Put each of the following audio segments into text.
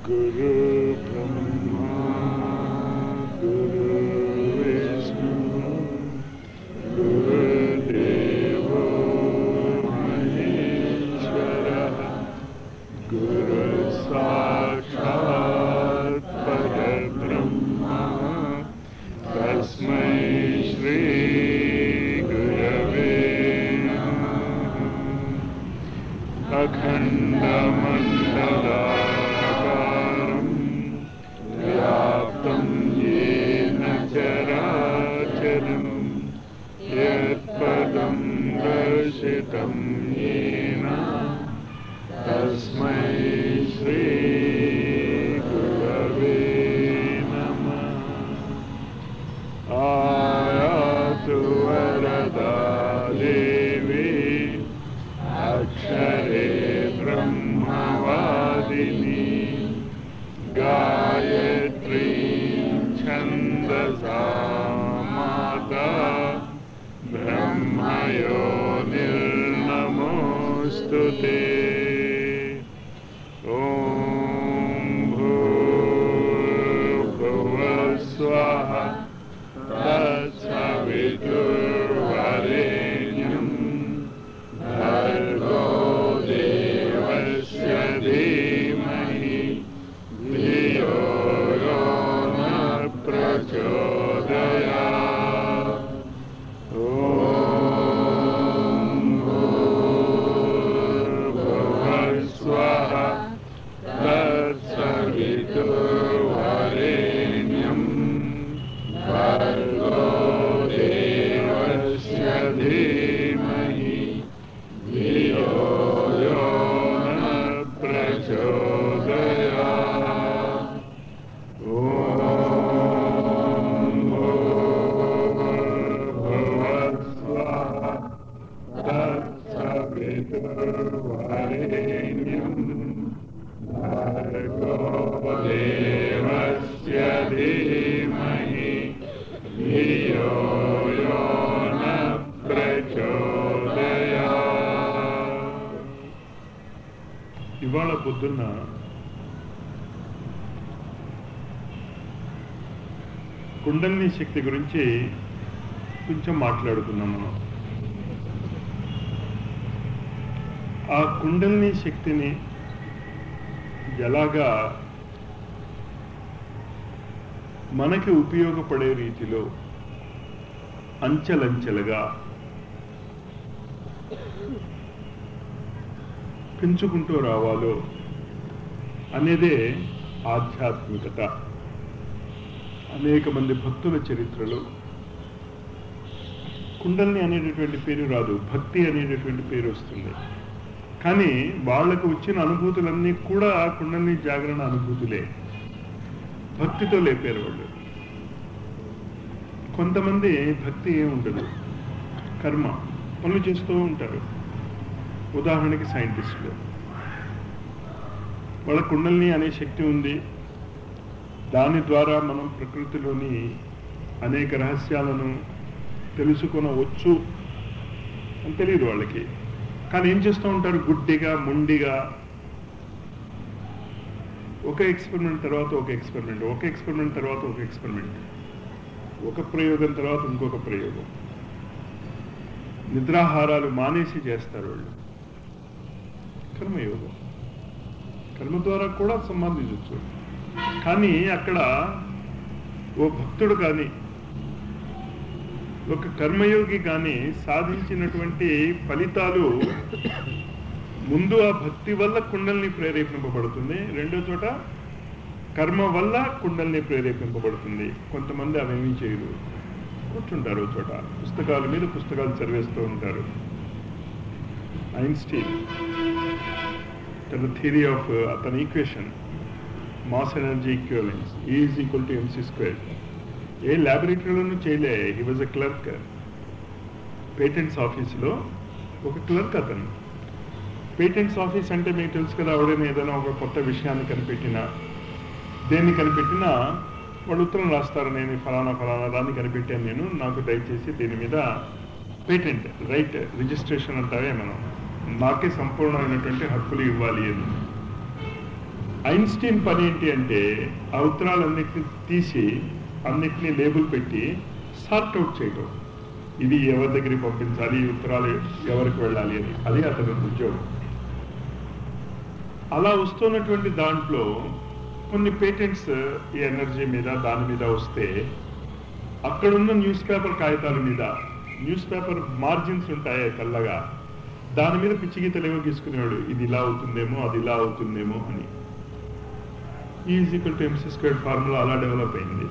गुरु ब्रह्मा गुरु विष्णु गुरुदेवो महेश्वरः गुरु साक्षात् परब्रह्मा तस्मै श्रीगुरवे नमः अखण्डमण्डलाकारम् व्याप्तं येन चराचरम् यत्पदं दर्शितं येन तस्मै श्रीगुरवे नमः आयातु वरदा देवी अक्षरे ब्रह्मवादिनी गायत्रीं छन्दसा माता ब्रह्मयो निर्नमोऽस्तु ते ॐ भूर्भुवस्वः तत्सवितुर्वरेण्यम् भर्गो देवस्य धीमहि धियो यो न प्रचोदयात् ॐ भूर्भुवस्वः तत्सवितुर्वरेण्यम् भर्गो देवस्य धीमहि धियो यो न प्रचोदयात् ॐ भूर्भुवस्वः तत्सवितुर्वरेण्यम् भर्गो देवस्य धीमहि धियो यो न प्रचोदयात् ఇవాళ పొద్దున్న కుండలిని శక్తి గురించి కొంచెం మాట్లాడుకున్నాం మనం ఆ కుండలిని శక్తిని ఎలాగా మనకి ఉపయోగపడే రీతిలో అంచెలంచెలుగా పెంచుకుంటూ రావాలో అనేదే ఆధ్యాత్మికత అనేక మంది భక్తుల చరిత్రలో కుండల్ని అనేటటువంటి పేరు రాదు భక్తి అనేటటువంటి పేరు వస్తుంది కానీ వాళ్లకు వచ్చిన అనుభూతులన్నీ కూడా కుండల్ని జాగరణ అనుభూతులే భక్తితో లేపారు వాళ్ళు కొంతమంది భక్తి ఏం ఉండదు కర్మ పనులు చేస్తూ ఉంటారు ఉదాహరణకి సైంటిస్టులు వాళ్ళ కుండల్ని అనే శక్తి ఉంది దాని ద్వారా మనం ప్రకృతిలోని అనేక రహస్యాలను తెలుసుకొనవచ్చు అని తెలియదు వాళ్ళకి కానీ ఏం చేస్తూ ఉంటారు గుడ్డిగా ముండిగా ఒక ఎక్స్పెరిమెంట్ తర్వాత ఒక ఎక్స్పెరిమెంట్ ఒక ఎక్స్పెరిమెంట్ తర్వాత ఒక ఎక్స్పెరిమెంట్ ఒక ప్రయోగం తర్వాత ఇంకొక ప్రయోగం నిద్రాహారాలు మానేసి చేస్తారు వాళ్ళు కర్మయోగం కర్మ ద్వారా కూడా సంబంధించవచ్చు కానీ అక్కడ ఓ భక్తుడు కానీ ఒక కర్మయోగి కానీ సాధించినటువంటి ఫలితాలు ముందు ఆ భక్తి వల్ల కుండల్ని ప్రేరేపింపబడుతుంది రెండో చోట కర్మ వల్ల కుండల్ని ప్రేరేపింపబడుతుంది కొంతమంది అవేమీ చేయరు కూర్చుంటారు ఓ చోట పుస్తకాల మీద పుస్తకాలు చదివేస్తూ ఉంటారు ఐన్స్టీన్ తన థియరీ ఆఫ్ అతని equation mass energy equivalence is equal to M C square ఏ ల్యాబొరేటరీలోనూ చేయలే he was a clerk patents ఆఫీస్లో ఒక క్లర్క్ అతను పేటెంట్స్ ఆఫీస్ అంటే మీకు తెలుసు కదా ఆవిడని ఏదైనా ఒక కొత్త విషయాన్ని కనిపెట్టినా దేన్ని కనిపెట్టినా వాళ్ళు ఉత్తరం రాస్తారు నేను ఈ ఫలానా ఫలానా దాన్ని కనిపెట్టాను నేను నాకు దయచేసి దీని మీద పేటెంట్ రైట్ రిజిస్ట్రేషన్ అంటారే మనం నాకే సంపూర్ణమైనటువంటి హక్కులు ఇవ్వాలి అని ఐన్స్టీన్ పని ఏంటి అంటే ఆ ఉత్తరాలన్నిటిని తీసి అన్నిటినీ లేబుల్ పెట్టి సార్ట్ అవుట్ చేయడం ఇది ఎవరి దగ్గరికి పంపించాలి ఈ ఉత్తరాలు ఎవరికి వెళ్ళాలి అని అది అతని ఉద్యోగం అలా వస్తున్నటువంటి దాంట్లో కొన్ని పేటెంట్స్ ఈ ఎనర్జీ మీద దాని మీద వస్తే అక్కడున్న న్యూస్ పేపర్ కాగితాల మీద న్యూస్ పేపర్ మార్జిన్స్ ఉంటాయి కల్లగా దాని మీద పిచ్చి గీతలు ఏమో గీసుకునేవాడు ఇది ఇలా అవుతుందేమో అది ఇలా అవుతుందేమో అని is equal to M C square formula అలా డెవలప్ అయింది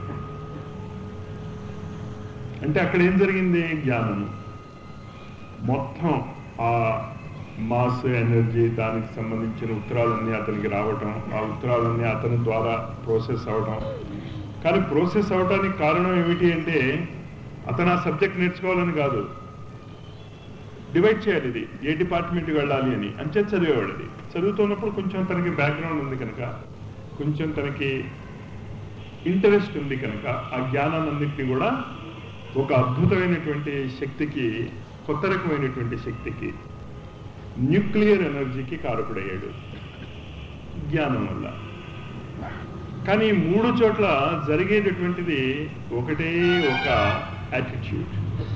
అంటే అక్కడ ఏం జరిగింది జ్ఞానము మొత్తం ఆ మాస్ ఎనర్జీ దానికి సంబంధించిన ఉత్తరాలన్నీ అతనికి రావటం ఆ ఉత్తరాలన్నీ అతని ద్వారా ప్రాసెస్ అవటం కానీ ప్రాసెస్ అవటానికి కారణం ఏమిటి అంటే అతను ఆ సబ్జెక్ట్ నేర్చుకోవాలని కాదు డివైడ్ చేయాలి ఇది ఏ డిపార్ట్మెంట్కి వెళ్ళాలి అని అంచే చదివేవాడు అది చదువుతున్నప్పుడు కొంచెం తనకి బ్యాక్గ్రౌండ్ ఉంది కనుక కొంచెం తనకి ఇంట్రెస్ట్ ఉంది కనుక ఆ జ్ఞానాన్నింటినీ కూడా ఒక అద్భుతమైనటువంటి శక్తికి కొత్త రకమైనటువంటి శక్తికి న్యూక్లియర్ ఎనర్జీకి కారకుడయ్యాడు జ్ఞానం వల్ల కానీ ఈ మూడు చోట్ల జరిగేటటువంటిది ఒకటే ఒక యాటిట్యూడ్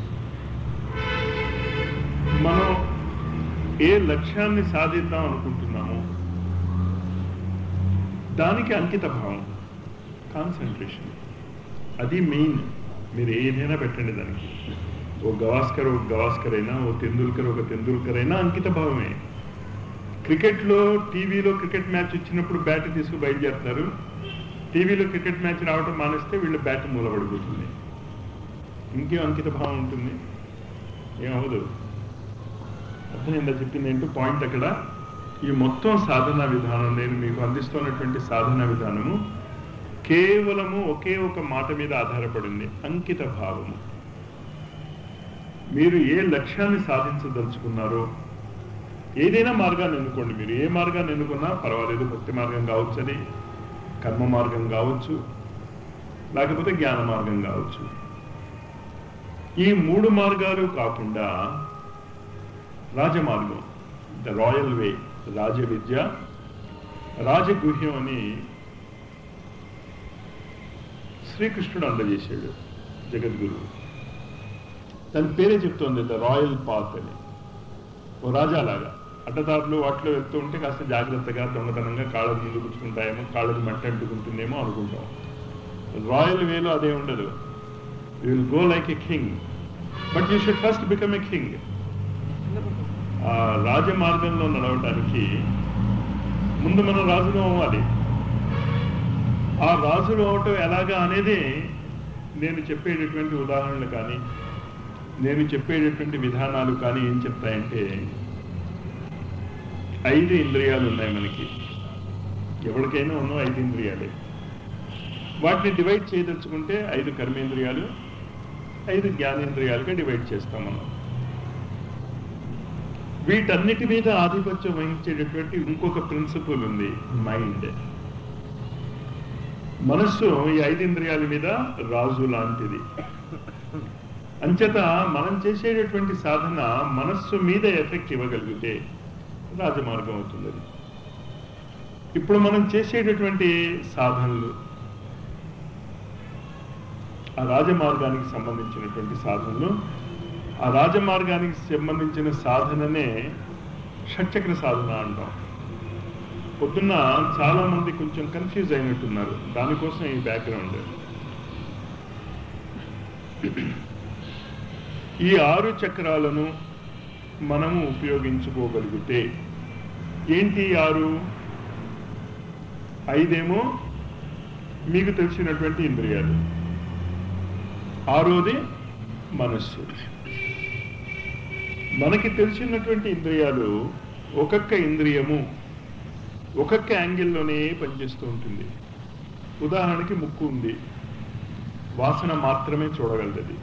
మనం ఏ లక్ష్యాన్ని సాధిద్దాం అనుకుంటున్నామో దానికి అంకిత భావం కాన్సన్ట్రేషన్ అది మెయిన్ మీరు ఏదైనా పెట్టండి దానికి ఓ గవాస్కర్ ఒక గవాస్కర్ అయినా ఓ తెందూల్కర్ ఒక తెందూల్కర్ అయినా అంకిత భావమే క్రికెట్లో టీవీలో క్రికెట్ మ్యాచ్ వచ్చినప్పుడు బ్యాట్ తీసుకు బయలుదేరుతారు టీవీలో క్రికెట్ మ్యాచ్ రావడం మానేస్తే వీళ్ళ బ్యాట్ మూలపడిపోతుంది ఇంకేం అంకిత భావం ఉంటుంది ఏమవదు అర్థమైందా చెప్పింది ఏంటో పాయింట్ అక్కడ ఈ మొత్తం సాధన విధానం నేను మీకు అందిస్తున్నటువంటి సాధన విధానము కేవలము ఒకే ఒక మాట మీద ఆధారపడింది అంకిత భావము మీరు ఏ లక్ష్యాన్ని సాధించదలుచుకున్నారో ఏదైనా మార్గాన్ని ఎన్నుకోండి మీరు ఏ మార్గాన్ని ఎన్నుకున్నా పర్వాలేదు భక్తి మార్గం కావచ్చు అది కర్మ మార్గం కావచ్చు లేకపోతే జ్ఞాన మార్గం కావచ్చు ఈ మూడు మార్గాలు కాకుండా రాజమార్గం ద రాయల్ వే రాజ విద్య రాజగుహ్యం అని శ్రీకృష్ణుడు అందజేశాడు జగద్గురు తన పేరే చెప్తోంది ద రాయల్ పాత్ అని ఓ రాజాలాగా అడ్డదారులు వాటిలో వెళ్తూ ఉంటే కాస్త జాగ్రత్తగా దొంగతనంగా కాళ్ళకు ముందు కూర్చుకుంటాయేమో కాళ్ళకు మంట అంటుకుంటుందేమో అనుకుంటాం రాయల్ వేలో అదే ఉండదు you will go like a king but you should first become a king ఆ రాజమార్గంలో నడవటానికి ముందు మనం రాజులు అవ్వాలి ఆ రాజులు అవటం ఎలాగా అనేది నేను చెప్పేటటువంటి ఉదాహరణలు కానీ నేను చెప్పేటటువంటి విధానాలు కానీ ఏం చెప్తాయంటే ఐదు ఇంద్రియాలు ఉన్నాయి మనకి ఎవరికైనా ఉన్నో ఐదు ఇంద్రియాలే వాటిని డివైడ్ చేయదలుచుకుంటే ఐదు కర్మేంద్రియాలు ఐదు జ్ఞానేంద్రియాలుగా డివైడ్ చేస్తాం మనం వీటన్నిటి మీద ఆధిపత్యం వహించేటటువంటి ఇంకొక ప్రిన్సిపల్ ఉంది మైండ్ మనస్సు ఈ ఐదు ఇంద్రియాల మీద రాజు లాంటిది అంచేత మనం చేసేటటువంటి సాధన మనస్సు మీద ఎఫెక్ట్ ఇవ్వగలిగితే రాజమార్గం అవుతుంది అది ఇప్పుడు మనం చేసేటటువంటి సాధనలు ఆ రాజమార్గానికి సంబంధించినటువంటి సాధనలు ఆ రాజమార్గానికి సంబంధించిన సాధననే షట్చక్ర సాధన అంటాం పొద్దున్న చాలా మంది కొంచెం కన్ఫ్యూజ్ అయినట్టున్నారు దానికోసం ఈ బ్యాక్గ్రౌండ్ ఈ ఆరు చక్రాలను మనము ఉపయోగించుకోగలిగితే ఏంటి ఈ ఆరు ఐదేమో మీకు తెలిసినటువంటి ఇంద్రియాలు ఆరోది మనస్సు మనకి తెలిసినటువంటి ఇంద్రియాలు ఒక్కొక్క ఇంద్రియము ఒక్కొక్క యాంగిల్లోనే పనిచేస్తూ ఉంటుంది ఉదాహరణకి ముక్కు ఉంది వాసన మాత్రమే చూడగలది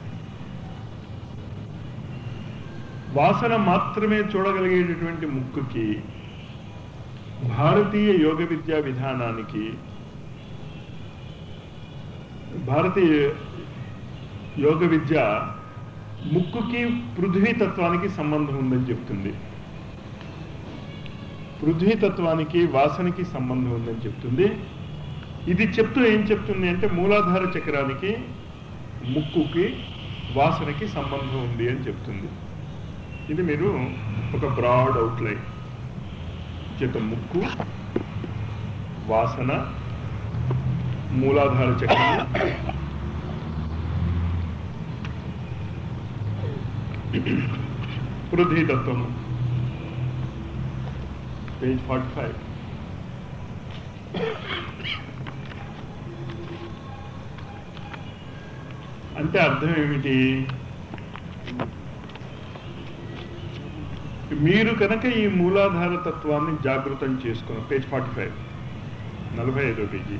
వాసన మాత్రమే చూడగలిగేటటువంటి ముక్కుకి భారతీయ యోగ విద్యా విధానానికి భారతీయ యోగ విద్య ముక్కుకి పృథ్వీ తత్వానికి సంబంధం ఉందని చెప్తుంది పృథ్వీతత్వానికి వాసనకి సంబంధం ఉందని చెప్తుంది ఇది చెప్తూ ఏం చెప్తుంది అంటే మూలాధార చక్రానికి ముక్కుకి వాసనకి సంబంధం ఉంది అని చెప్తుంది ఇది మీరు ఒక బ్రాడ్ అవుట్లైన్ చేత ముక్కు వాసన మూలాధార చక్రం పృథ్వీతత్వము పేజ్ ఫార్టీ ఫైవ్ అంటే అర్థం ఏమిటి మీరు కనుక ఈ మూలాధార తత్వాన్ని జాగృతం చేసుకున్న పేజ్ ఫార్టీ ఫైవ్ నలభై ఐదో పేజీ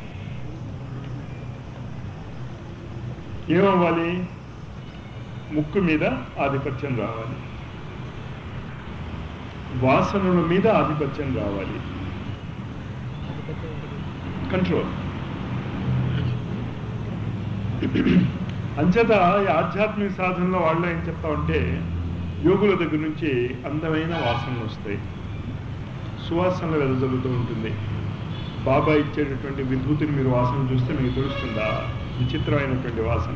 ఏమవ్వాలి ముక్కు మీద ఆధిపత్యం రావాలి వాసనల మీద ఆధిపత్యం రావాలి కంట్రోల్ అంచేత ఈ ఆధ్యాత్మిక సాధనలో వాళ్ళు ఏం చెప్తా ఉంటే యోగుల దగ్గర నుంచి అందమైన వాసనలు వస్తాయి సువాసనలు వెదజల్లుతూ ఉంటుంది బాబా ఇచ్చేటటువంటి విభూతిని మీరు వాసన చూస్తే మీకు తెలుస్తుందా విచిత్రమైనటువంటి వాసన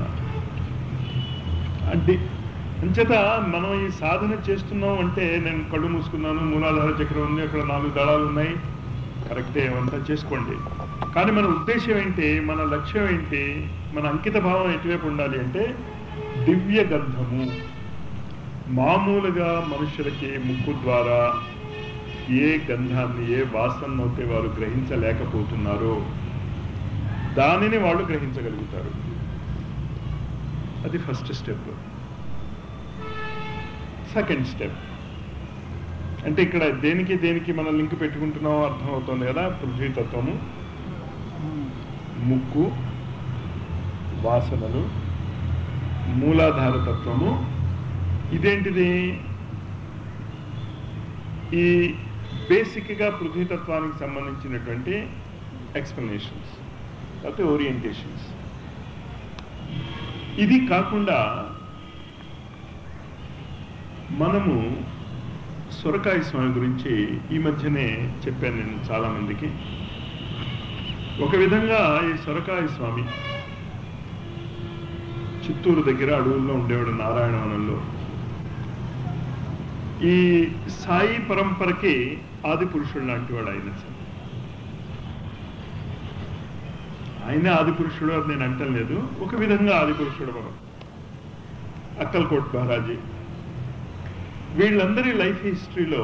అంటే అంచేత మనం ఈ సాధన చేస్తున్నాం అంటే నేను కళ్ళు మూసుకున్నాను మూలాధార చక్రం ఉంది అక్కడ నాలుగు దళాలు ఉన్నాయి కరెక్టే అంతా చేసుకోండి కానీ మన ఉద్దేశం ఏంటి మన లక్ష్యం ఏంటి మన అంకిత భావం ఎటువైపు ఉండాలి అంటే దివ్య గంధము మామూలుగా మనుషులకి ముక్కు ద్వారా ఏ గంధాన్ని ఏ వాసన అయితే వారు గ్రహించలేకపోతున్నారో దానిని వాళ్ళు గ్రహించగలుగుతారు అది ఫస్ట్ స్టెప్ సెకండ్ స్టెప్ అంటే ఇక్కడ దేనికి దేనికి మనం లింక్ పెట్టుకుంటున్నామో అర్థమవుతుంది కదా పృథ్వీతత్వము ముక్కు వాసనలు మూలాధార తత్వము ఇదేంటిది ఈ బేసిక్గా పృథ్వీతత్వానికి సంబంధించినటువంటి ఎక్స్ప్లెనేషన్స్ లేకపోతే ఓరియంటేషన్స్ ఇది కాకుండా మనము సొరకాయ స్వామి గురించి ఈ మధ్యనే చెప్పాను నేను చాలామందికి ఒక విధంగా ఈ సొరకాయ స్వామి చిత్తూరు దగ్గర అడవుల్లో ఉండేవాడు నారాయణవనంలో ఈ సాయి పరంపరకి ఆది పురుషుడు లాంటి వాడు ఆయన సార్ ఆయన ఆది పురుషుడు అని నేను అంటలేదు ఒక విధంగా ఆది పురుషుడు మనం అక్కల్కోట్ మహారాజీ వీళ్ళందరి లైఫ్ హిస్టరీలో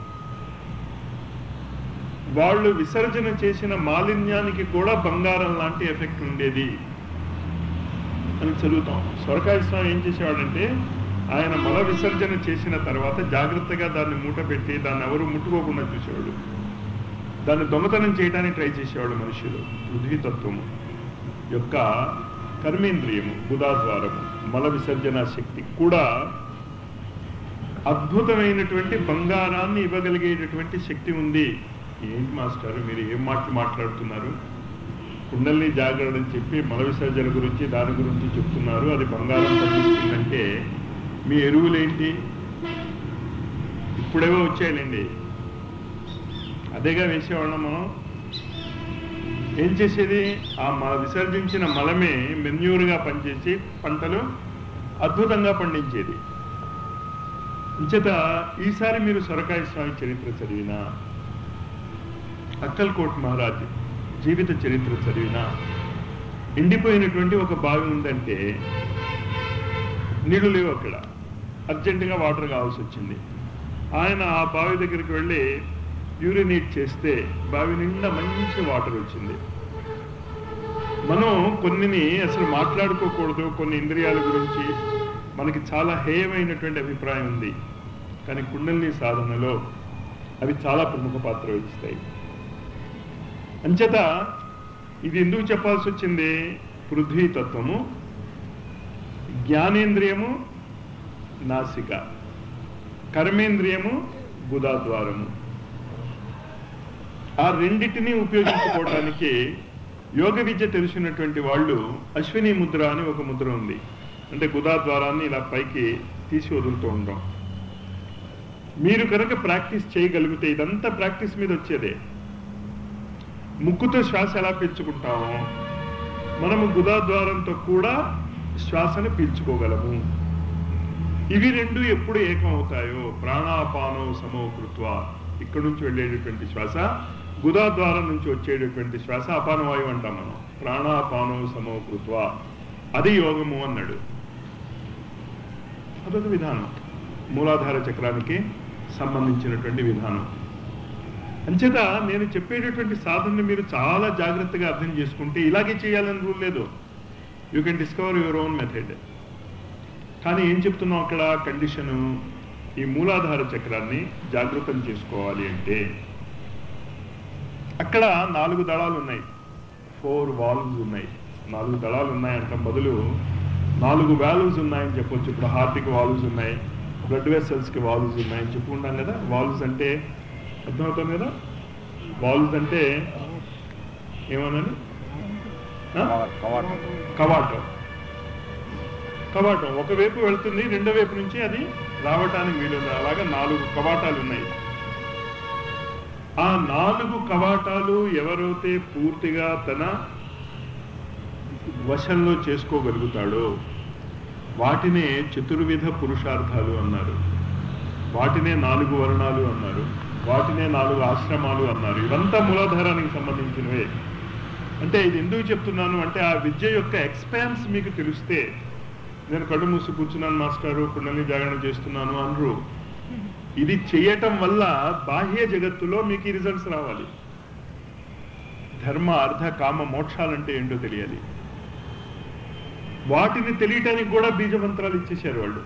వాళ్ళు విసర్జన చేసిన మాలిన్యానికి కూడా బంగారం లాంటి ఎఫెక్ట్ ఉండేది అని చదువుతాం సొరకాయ స్వామి ఏం చేసేవాడంటే ఆయన మల విసర్జన చేసిన తర్వాత జాగ్రత్తగా దాన్ని మూట పెట్టి దాన్ని ఎవరు ముట్టుకోకుండా చూసేవాడు దాన్ని దొంగతనం చేయడానికి ట్రై చేసేవాడు మనుషులు పృథ్వీతత్వము యొక్క కర్మేంద్రియము బుధాద్వారము మల విసర్జన శక్తి కూడా అద్భుతమైనటువంటి బంగారాన్ని ఇవ్వగలిగేటటువంటి శక్తి ఉంది ఏంటి మాస్టర్ మీరు ఏం మాటలు మాట్లాడుతున్నారు కుండల్ని జాగ్రత్త అని చెప్పి మల విసర్జన గురించి దాని గురించి చెప్తున్నారు అది బంగారం పండిస్తుందంటే మీ ఎరువులేంటి ఇప్పుడేవో వచ్చాయండి అదేగా వేసేవాళ్ళం మనం ఏం చేసేది ఆ మ విసర్జించిన మలమే మెన్యూరుగా పనిచేసి పంటలు అద్భుతంగా పండించేది ఇంచేత ఈసారి మీరు సొరకాయ స్వామి చరిత్ర చదివినా అక్కల్కోట్ మహారాజ్ జీవిత చరిత్ర చదివినా ఎండిపోయినటువంటి ఒక బావి ఉందంటే నీళ్లు లేవు అక్కడ అర్జెంటుగా వాటర్ కావాల్సి వచ్చింది ఆయన ఆ బావి దగ్గరికి వెళ్ళి యూరినేట్ చేస్తే బావి నిండా మంచి వాటర్ వచ్చింది మనం కొన్నిని అసలు మాట్లాడుకోకూడదు కొన్ని ఇంద్రియాల గురించి మనకి చాలా హేయమైనటువంటి అభిప్రాయం ఉంది కానీ కుండలిని సాధనలో అవి చాలా ప్రముఖ పాత్ర వహిస్తాయి అంచేత ఇది ఎందుకు చెప్పాల్సి వచ్చింది పృథ్వీ తత్వము జ్ఞానేంద్రియము నాసిక కర్మేంద్రియము బుధాద్వారము ఆ రెండింటినీ ఉపయోగించుకోవడానికి యోగ విద్య తెలిసినటువంటి వాళ్ళు అశ్విని ముద్ర అని ఒక ముద్ర ఉంది అంటే గుదా ద్వారాన్ని ఇలా పైకి తీసి వదులుతూ ఉంటాం మీరు కనుక ప్రాక్టీస్ చేయగలిగితే ఇదంతా ప్రాక్టీస్ మీద వచ్చేదే ముక్కుతో శ్వాస ఎలా పీల్చుకుంటామో మనము గుదాద్వారంతో కూడా శ్వాసను పీల్చుకోగలము ఇవి రెండు ఎప్పుడు ఏకం అవుతాయో ప్రాణాపానో సమోకృత్వ ఇక్కడ నుంచి వెళ్ళేటటువంటి శ్వాస గుదాద్వారం నుంచి వచ్చేటటువంటి శ్వాస అపానవాయువు అంటాం మనం ప్రాణాపానో సమోకృత్వ అది యోగము అన్నాడు అదొక విధానం మూలాధార చక్రానికి సంబంధించినటువంటి విధానం అంచేత నేను చెప్పేటటువంటి సాధనని మీరు చాలా జాగ్రత్తగా అర్థం చేసుకుంటే ఇలాగే చేయాలని రూల్ లేదు you can discover your own method కానీ ఏం చెప్తున్నాం అక్కడ కండిషను ఈ మూలాధార చక్రాన్ని జాగృతం చేసుకోవాలి అంటే అక్కడ నాలుగు దళాలు ఉన్నాయి ఫోర్ వాల్వ్స్ ఉన్నాయి నాలుగు దళాలు ఉన్నాయంటాం బదులు నాలుగు వాల్వ్స్ ఉన్నాయని చెప్పొచ్చు ఇప్పుడు హార్ట్కి వాల్వ్స్ ఉన్నాయి బ్లడ్ వెసల్స్కి వాల్వ్స్ ఉన్నాయని చెప్పుకుంటాం కదా వాల్వ్స్ అంటే అర్థమవుతుంది కదా వాల్వ్స్ అంటే ఏమన్నాను ఆ? కవాటం కవాటం ఒకవైపు వెళ్తుంది రెండో వైపు నుంచి అది రావటానికి వీలుంది అలాగా నాలుగు కవాటాలు ఉన్నాయి ఆ నాలుగు కవాటాలు ఎవరైతే పూర్తిగా తన వశంలో చేసుకోగలుగుతాడో వాటినే చతుర్విధ పురుషార్థాలు అన్నారు వాటినే నాలుగు వర్ణాలు అన్నారు వాటినే నాలుగు ఆశ్రమాలు అన్నారు ఇవంతా మూలాధారానికి సంబంధించినవే అంటే ఇది ఎందుకు చెప్తున్నాను అంటే ఆ విద్య యొక్క ఎక్స్పాన్స్ మీకు తెలిస్తే నేను కళ్ళు మూసి కూర్చున్నాను మాస్టారు కుండలి జాగరణ చేస్తున్నాను అనరు ఇది చేయటం వల్ల బాహ్య జగత్తులో మీకు ఈ రిజల్ట్స్ రావాలి ధర్మ అర్థ కామ మోక్షాలంటే ఏంటో తెలియాలి వాటిని తెలియటానికి కూడా బీజమంత్రాలు ఇచ్చేశారు వాళ్ళు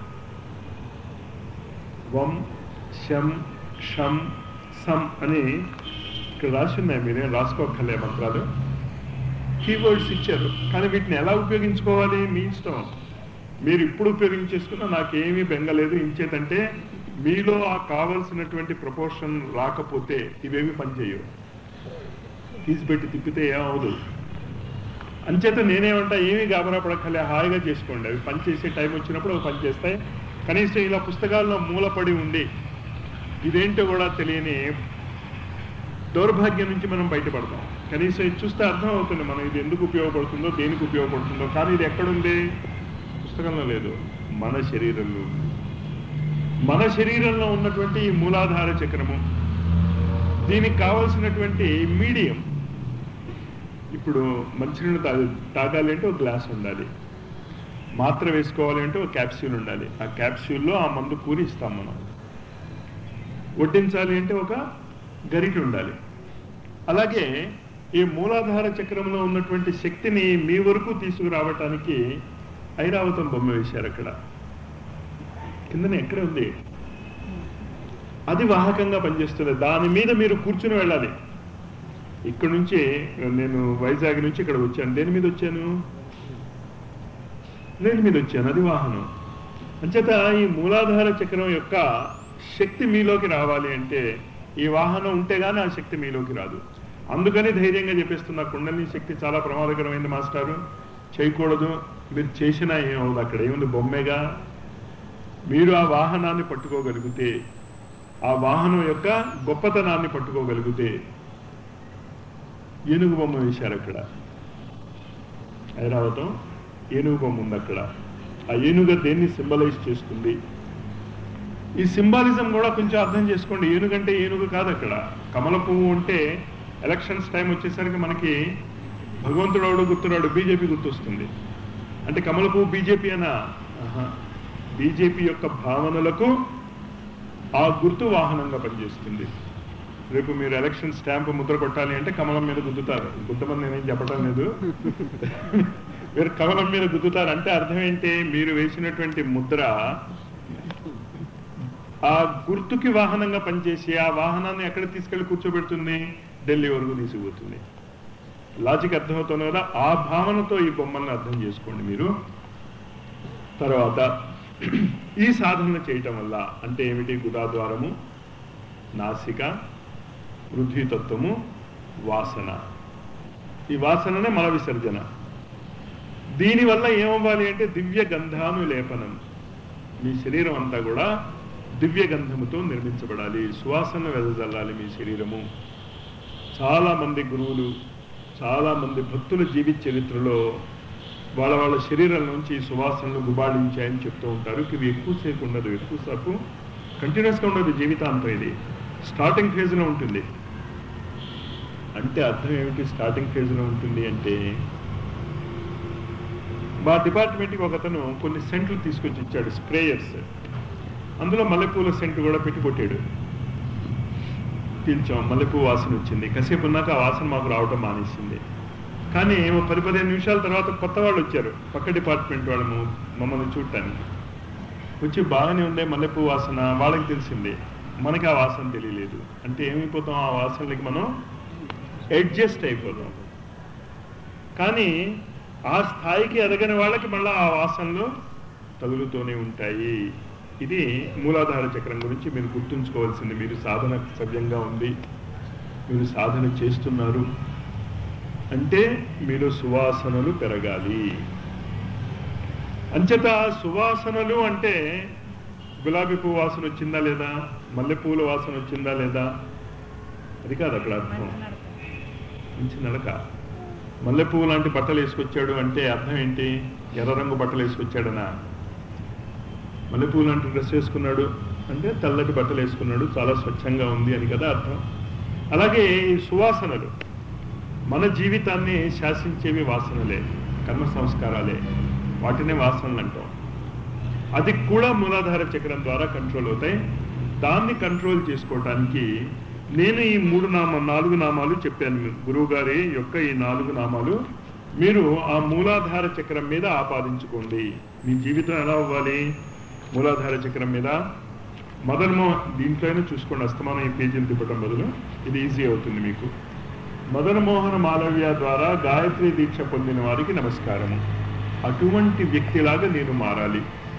వం శం క్షం సం అని ఇక్కడ రాసి ఉన్నాయి మీరేం రాసుకోక్కర్లే మంత్రాలు కీవర్డ్స్ ఇచ్చారు కానీ వీటిని ఎలా ఉపయోగించుకోవాలి మీ ఇష్టం మీరు ఇప్పుడు ఉపయోగించేసుకున్నా నాకేమీ బెంగలేదు ఇంచేతంటే మీలో ఆ కావలసినటువంటి ప్రపోర్షన్ రాకపోతే ఇవేమి పనిచేయవు తీసి పెట్టి తిప్పితే ఏమవదు అంచేత నేనేమంటా ఏమీ గాబరా పడక్కలే హాయిగా చేసుకోండి అవి పని చేసే టైం వచ్చినప్పుడు అవి పని చేస్తాయి కనీసం ఇలా పుస్తకాల్లో మూలపడి ఉండి ఇదేంటో కూడా తెలియని దౌర్భాగ్యం నుంచి మనం బయటపడతాం కనీసం ఇది చూస్తే అర్థం అవుతుంది మనం ఇది ఎందుకు ఉపయోగపడుతుందో దేనికి ఉపయోగపడుతుందో కానీ ఇది ఎక్కడుంది పుస్తకంలో లేదు మన శరీరంలో ఉంది. మన శరీరంలో ఉన్నటువంటి ఈ మూలాధార చక్రము దీనికి కావలసినటువంటి మీడియం ఇప్పుడు మంచినీళ్ళు తాగు తాగాలి అంటే ఒక గ్లాస్ ఉండాలి మాత్ర వేసుకోవాలి అంటే ఒక క్యాప్సూల్ ఉండాలి ఆ క్యాప్సూల్లో ఆ మందు కూరి ఇస్తాం మనం వడ్డించాలి అంటే ఒక గరిట ఉండాలి అలాగే ఈ మూలాధార చక్రంలో ఉన్నటువంటి శక్తిని మీ వరకు తీసుకురావటానికి ఐరావతం బొమ్మ వేశారు అక్కడ కిందనే ఎక్కడ ఉంది అది వాహకంగా పనిచేస్తుంది దాని మీద మీరు కూర్చుని వెళ్ళాలి ఇక్కడ నుంచి నేను వైజాగ్ నుంచి ఇక్కడ వచ్చాను దేని మీద వచ్చాను దేని మీద వచ్చాను అది వాహనం అంచేత ఈ మూలాధార చక్రం యొక్క శక్తి మీలోకి రావాలి అంటే ఈ వాహనం ఉంటే గానీ ఆ శక్తి మీలోకి రాదు అందుకని ధైర్యంగా చెప్పేస్తున్నా కుండలిని శక్తి చాలా ప్రమాదకరమైంది మాస్టారు చేయకూడదు మీరు చేసినా ఏమవుదు అక్కడ ఏముంది బొమ్మేగా మీరు ఆ వాహనాన్ని పట్టుకోగలిగితే ఆ వాహనం యొక్క గొప్పతనాన్ని పట్టుకోగలిగితే ఏనుగు బొమ్మ వేశారు అక్కడ ఐరావతం ఏనుగు బొమ్మ ఉంది అక్కడ ఆ ఏనుగ దేన్ని సింబలైజ్ చేస్తుంది ఈ సింబాలిజం కూడా కొంచెం అర్థం చేసుకోండి ఏనుగంటే ఏనుగు కాదు అక్కడ కమల పువ్వు అంటే ఎలక్షన్స్ టైం వచ్చేసరికి మనకి భగవంతుడు ఎవడు గుర్తురాడు బీజేపీ గుర్తొస్తుంది అంటే కమల పువ్వు బీజేపీ అనా బీజేపీ యొక్క భావనలకు ఆ గుర్తు వాహనంగా పనిచేస్తుంది రేపు మీరు ఎలక్షన్ స్టాంప్ ముద్ర కొట్టాలి అంటే కమలం మీద గుద్దుతారు గుద్దమని నేనేం చెప్పడం లేదు మీరు కమలం మీద గుద్దుతారు అంటే అర్థం ఏంటి మీరు వేసినటువంటి ముద్ర ఆ గుర్తుకి వాహనంగా పనిచేసి ఆ వాహనాన్ని ఎక్కడ తీసుకెళ్లి కూర్చోబెడుతుంది ఢిల్లీ వరకు తీసుకుపోతుంది లాజిక్ అర్థమవుతుంది కదా ఆ భావనతో ఈ బొమ్మల్ని అర్థం చేసుకోండి మీరు తర్వాత ఈ సాధన చేయటం వల్ల అంటే ఏమిటి గుదాద్వారము నాసిక పృథ్వీతత్వము వాసన ఈ వాసననే మల విసర్జన దీనివల్ల ఏమవ్వాలి అంటే దివ్య గంధాను లేపనం మీ శరీరం అంతా కూడా దివ్య గంధముతో నిర్మించబడాలి సువాసన వెదజల్లాలి మీ శరీరము చాలా మంది గురువులు చాలా మంది భక్తుల జీవిత చరిత్రలో వాళ్ళ వాళ్ళ శరీరం నుంచి ఈ సువాసనలు గుబాళించాయని చెప్తూ ఉంటారు ఇవి ఎక్కువసేపు ఉండదు ఎక్కువసేపు కంటిన్యూస్గా ఉండదు జీవితాంతం ఇది స్టార్టింగ్ ఫేజ్లో ఉంటుంది అంటే అర్థం ఏమిటి స్టార్టింగ్ ఫేజ్లో ఉంటుంది అంటే మా డిపార్ట్మెంట్కి ఒకతను కొన్ని సెంట్లు తీసుకొచ్చి ఇచ్చాడు స్ప్రేయర్స్ అందులో మల్లెపూల సెంట్ కూడా పెట్టి కొట్టాడు పీల్చాం మల్లెపూ వాసన వచ్చింది కాసేపు ఉన్నాక ఆ వాసన మాకు రావటం మానేసింది కానీ ఓ పది పదిహేను నిమిషాల తర్వాత కొత్త వాళ్ళు వచ్చారు పక్క డిపార్ట్మెంట్ వాళ్ళు మమ్మల్ని చూడటానికి వచ్చి బాగానే ఉండే మల్లెపూ వాసన వాళ్ళకి తెలిసింది మనకి ఆ వాసన తెలియలేదు అంటే ఏమైపోతాం ఆ వాసనలకి మనం అడ్జస్ట్ అయిపోతాం కానీ ఆ స్థాయికి ఎదగని వాళ్ళకి మళ్ళీ ఆ వాసనలు తగులుతూనే ఉంటాయి ఇది మూలాధార చక్రం గురించి మీరు గుర్తుంచుకోవాల్సింది మీరు సాధన సవ్యంగా ఉంది మీరు సాధన చేస్తున్నారు అంటే మీరు సువాసనలు పెరగాలి అంచేత సువాసనలు అంటే గులాబీ పువ్వు వాసన వచ్చిందా లేదా మల్లెపూల వాసన వచ్చిందా లేదా అది కాదు అక్కడ అర్థం మంచి నడక మల్లెపువ్వు లాంటి బట్టలు వేసుకొచ్చాడు అంటే అర్థం ఏంటి ఎర్ర రంగు బట్టలు వేసుకొచ్చాడనా మల్లెపువ్వు లాంటి డ్రెస్ వేసుకున్నాడు అంటే తెల్లటి బట్టలు వేసుకున్నాడు చాలా స్వచ్ఛంగా ఉంది అని కదా అర్థం అలాగే ఈ సువాసనలు మన జీవితాన్ని శాసించేవి వాసనలే కర్మ సంస్కారాలే వాటినే వాసనలు అంటాం అది కూడా మూలాధార చక్రం ద్వారా కంట్రోల్ అవుతాయి దాన్ని కంట్రోల్ చేసుకోవటానికి నేను ఈ మూడు నామ నాలుగు నామాలు చెప్పాను గురువు గారి యొక్క ఈ నాలుగు నామాలు మీరు ఆ మూలాధార చక్రం మీద ఆపాదించుకోండి మీ జీవితం ఎలా అవ్వాలి మూలాధార చక్రం మీద మొదలమో దీంట్లోనే చూసుకోండి అస్తమానం ఈ పేజీలు తిప్పటం బదులు ఇది ఈజీ అవుతుంది మీకు మదన మోహన మాలవ్య ద్వారా గాయత్రి దీక్ష పొందిన వారికి నమస్కారము అటువంటి వ్యక్తిలాగా నేను మారాలి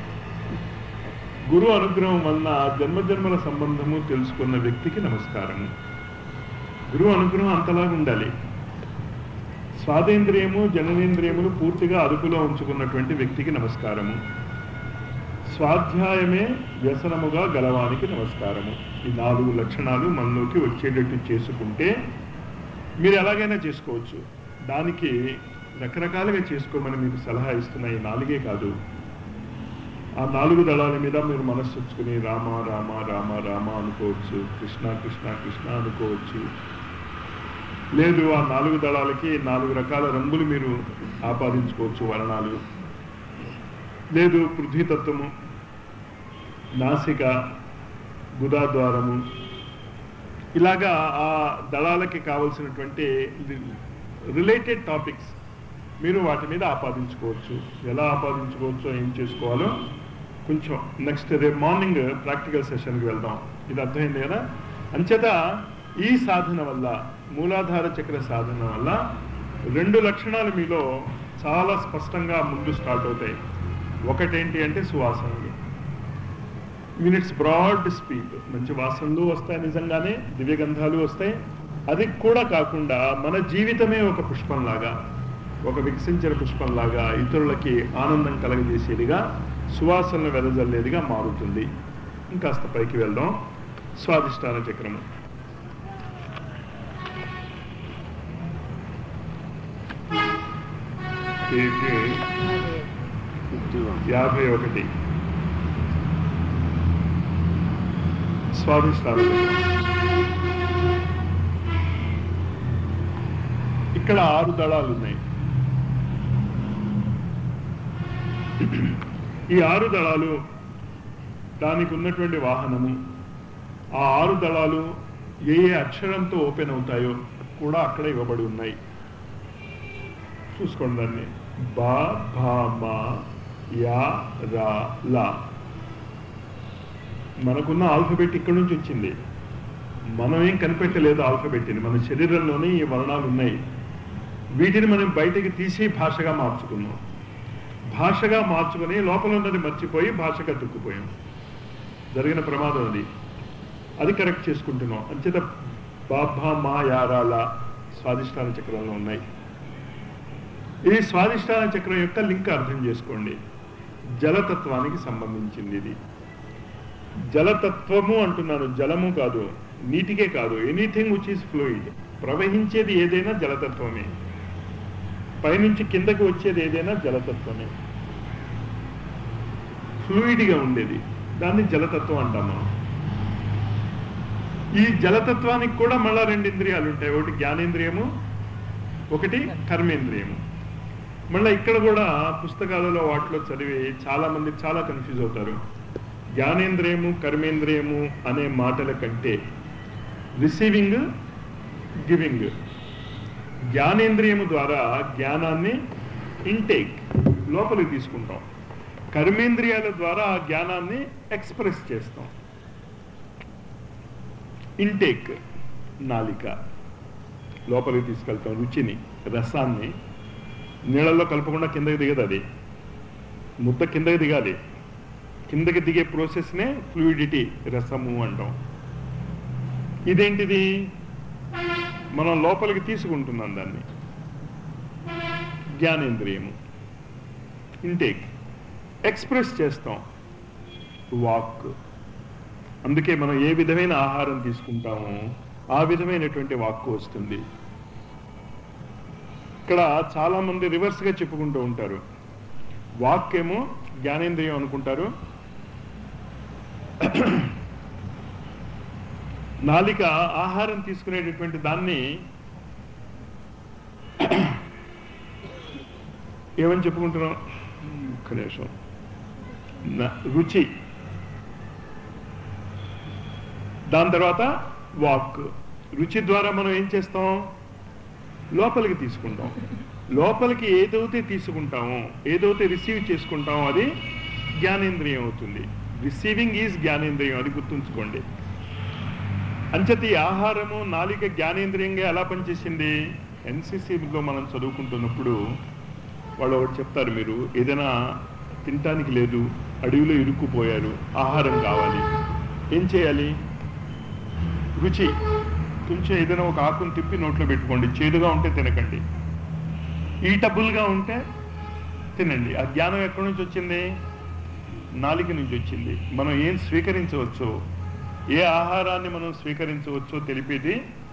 గురు అనుగ్రహం వలన జన్మజన్మల సంబంధము తెలుసుకున్న వ్యక్తికి నమస్కారము గురువు అనుగ్రహం అంతలాగా ఉండాలి స్వాదేంద్రియము జననేంద్రియములు పూర్తిగా అదుపులో ఉంచుకున్నటువంటి వ్యక్తికి నమస్కారము స్వాధ్యాయమే వ్యసనముగా గలవానికి నమస్కారము ఈ నాలుగు లక్షణాలు మనలోకి వచ్చేటట్టు చేసుకుంటే మీరు ఎలాగైనా చేసుకోవచ్చు దానికి రకరకాలుగా చేసుకోమని మీకు సలహా ఇస్తున్న ఈ నాలుగే కాదు ఆ నాలుగు దళాల మీద మీరు మనస్సు ఉంచుకుని రామ రామ రామ రామ అనుకోవచ్చు కృష్ణ కృష్ణ కృష్ణ అనుకోవచ్చు లేదు ఆ నాలుగు దళాలకి నాలుగు రకాల రంగులు మీరు ఆపాదించుకోవచ్చు వర్ణాలు లేదు పృథ్వీతత్వము నాసిక గుదాద్వారము ఇలాగా ఆ దళాలకి కావలసినటువంటి రిలేటెడ్ టాపిక్స్ మీరు వాటి మీద ఆపాదించుకోవచ్చు ఎలా ఆపాదించుకోవచ్చో ఏం చేసుకోవాలో కొంచెం నెక్స్ట్ రేపు మార్నింగ్ ప్రాక్టికల్ సెషన్కి వెళ్దాం ఇది అర్థమైంది కదా అంచేత ఈ సాధన వల్ల మూలాధార చక్ర సాధన వల్ల రెండు లక్షణాలు మీలో చాలా స్పష్టంగా ముందు స్టార్ట్ అవుతాయి ఒకటేంటి అంటే సువాసనలు మినిట్స్ బ్రాడ్ స్పీక్ మంచి వాసనలు వస్తాయి నిజంగానే దివ్యగంధాలు వస్తాయి అది కూడా కాకుండా మన జీవితమే ఒక పుష్పంలాగా ఒక వికసించిన పుష్పంలాగా ఇతరులకి ఆనందం కలగజేసేదిగా సువాసనలు వెదజల్లేదిగా మారుతుంది ఇంకాస్త పైకి వెళ్దాం స్వాదిష్టాన చక్రము పేజీ యాభై ఒకటి స్వాదిష్టాన చక్రం ఇక్కడ ఆరు దళాలు ఉన్నాయి ఈ ఆరు దళాలు దానికి ఉన్నటువంటి వాహనము ఆ ఆరు దళాలు ఏ ఏ అక్షరంతో ఓపెన్ అవుతాయో కూడా అక్కడ ఇవ్వబడి ఉన్నాయి చూసుకోండి దాన్ని బా భా మా యా రా లా మనకున్న ఆల్ఫబెట్ ఇక్కడి నుంచి వచ్చింది మనం ఏం కనిపెట్టలేదు ఆల్ఫబెట్ని మన శరీరంలోనే ఈ వర్ణాలు ఉన్నాయి వీటిని మనం బయటికి తీసి భాషగా మార్చుకున్నాం భాషగా మార్చుకుని లోపల ఉన్నది మర్చిపోయి భాషగా తుక్కుపోయాం జరిగిన ప్రమాదం అది అది కరెక్ట్ చేసుకుంటున్నాం అంచేత బాబా మా యారాల స్వాదిష్టాన చక్రంలో ఉన్నాయి ఇది స్వాదిష్టాన చక్రం యొక్క లింక్ అర్థం చేసుకోండి జలతత్వానికి సంబంధించింది ఇది జలతత్వము అంటున్నాను జలము కాదు నీటికే కాదు ఎనీథింగ్ విచ్ ఈస్ ఫ్లూయిడ్ ప్రవహించేది ఏదైనా జలతత్వమే పైనుంచి కిందకి వచ్చేది ఏదైనా జలతత్వమే ఫ్లూయిడ్గా ఉండేది దాన్ని జలతత్వం అంటాం మనం ఈ జలతత్వానికి కూడా మళ్ళా రెండు ఇంద్రియాలు ఉంటాయి ఒకటి జ్ఞానేంద్రియము ఒకటి కర్మేంద్రియము మళ్ళీ ఇక్కడ కూడా పుస్తకాలలో వాటిలో చదివి చాలా మంది చాలా కన్ఫ్యూజ్ అవుతారు జ్ఞానేంద్రియము కర్మేంద్రియము అనే మాటల కంటే రిసీవింగ్ గివింగ్ జ్ఞానేంద్రియము ద్వారా జ్ఞానాన్ని ఇంటేక్ లోపలికి తీసుకుంటాం కర్మేంద్రియాల ద్వారా ఆ జ్ఞానాన్ని ఎక్స్ప్రెస్ చేస్తాం ఇంటేక్ నాలిక లోపలికి తీసుకెళ్తాం రుచిని రసాన్ని నీళ్ళల్లో కలపకుండా కిందకి దిగదు అది ముద్ద కిందకి దిగాలి కిందకి దిగే ప్రాసెస్నే ఫ్లూయిడిటీ రసము అంటాం ఇదేంటిది మనం లోపలికి తీసుకుంటున్నాం దాన్ని జ్ఞానేంద్రియము ఇంటేక్ ఎక్స్ప్రెస్ చేస్తాం వాక్ అందుకే మనం ఏ విధమైన ఆహారం తీసుకుంటామో ఆ విధమైనటువంటి వాక్కు వస్తుంది ఇక్కడ చాలా మంది రివర్స్ గా చెప్పుకుంటూ ఉంటారు వాక్ ఏమో జ్ఞానేంద్రియం అనుకుంటారు నాలిక ఆహారం తీసుకునేటటువంటి దాన్ని ఏమని చెప్పుకుంటున్నాం ఒక్క నిమిషం న- రుచి దాని తర్వాత వాక్ రుచి ద్వారా మనం ఏం చేస్తాం లోపలికి తీసుకుంటాం లోపలికి ఏదైతే తీసుకుంటామో ఏదైతే రిసీవ్ చేసుకుంటామో అది జ్ఞానేంద్రియం అవుతుంది రిసీవింగ్ ఈజ్ జ్ఞానేంద్రియం అది గుర్తుంచుకోండి అంచేత ఈ ఆహారము నాలిక జ్ఞానేంద్రియంగా ఎలా పనిచేసింది ఎన్సీసీలో మనం చదువుకుంటున్నప్పుడు వాళ్ళు ఒకటి చెప్తారు మీరు ఏదైనా తినటానికి లేదు అడవిలో ఇరుక్కుపోయారు ఆహారం కావాలి ఏం చేయాలి రుచి కొంచెం ఏదైనా ఒక ఆకును తిప్పి నోట్లో పెట్టుకోండి చేదుగా ఉంటే తినకండి ఈటబుల్గా ఉంటే తినండి ఆ జ్ఞానం ఎక్కడి నుంచి వచ్చింది నాలిక నుంచి వచ్చింది మనం ఏం స్వీకరించవచ్చో ఏ ఆహారాన్ని మనం స్వీకరించవచ్చో తెలిపేది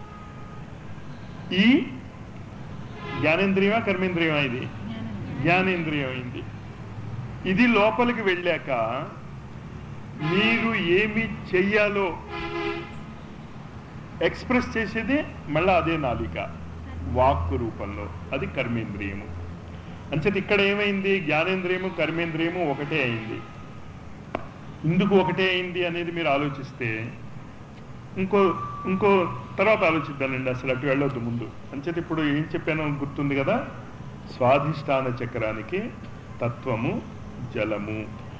ఈ జ్ఞానేంద్రియమా కర్మేంద్రియమా ఇది జ్ఞానేంద్రియం అయింది ఇది లోపలికి వెళ్ళాక మీరు ఏమి చెయ్యాలో ఎక్స్ప్రెస్ చేసేది మళ్ళా అదే నాలిక వాక్కు రూపంలో అది కర్మేంద్రియము అంచేత ఇక్కడ ఏమైంది జ్ఞానేంద్రియము కర్మేంద్రియము ఒకటే అయింది ఎందుకు ఒకటే అయింది అనేది మీరు ఆలోచిస్తే ఇంకో ఇంకో తర్వాత ఆలోచిద్దానండి అసలు అటు వెళ్ళొద్దు ముందు అంచేత ఇప్పుడు ఏం చెప్పానో గుర్తుంది కదా స్వాధిష్టాన చక్రానికి తత్వము జలము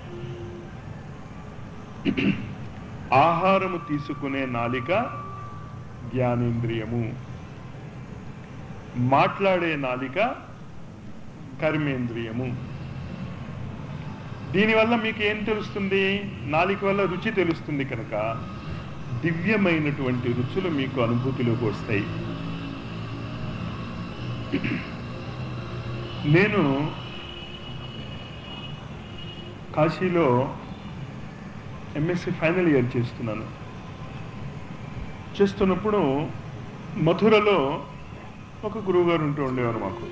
ఆహారము తీసుకునే నాలిక జ్ఞానేంద్రియము మాట్లాడే నాలిక కర్మేంద్రియము దీనివల్ల మీకు ఏం తెలుస్తుంది నాలిక వల్ల రుచి తెలుస్తుంది కనుక దివ్యమైనటువంటి రుచులు మీకు అనుభూతిలోకి వస్తాయి నేను కాశీలో ఎంఎస్సి ఫైనల్ ఇయర్ చేస్తున్నాను చేస్తున్నప్పుడు మథురలో ఒక గురువు గారు ఉంటూ ఉండేవారు మాకు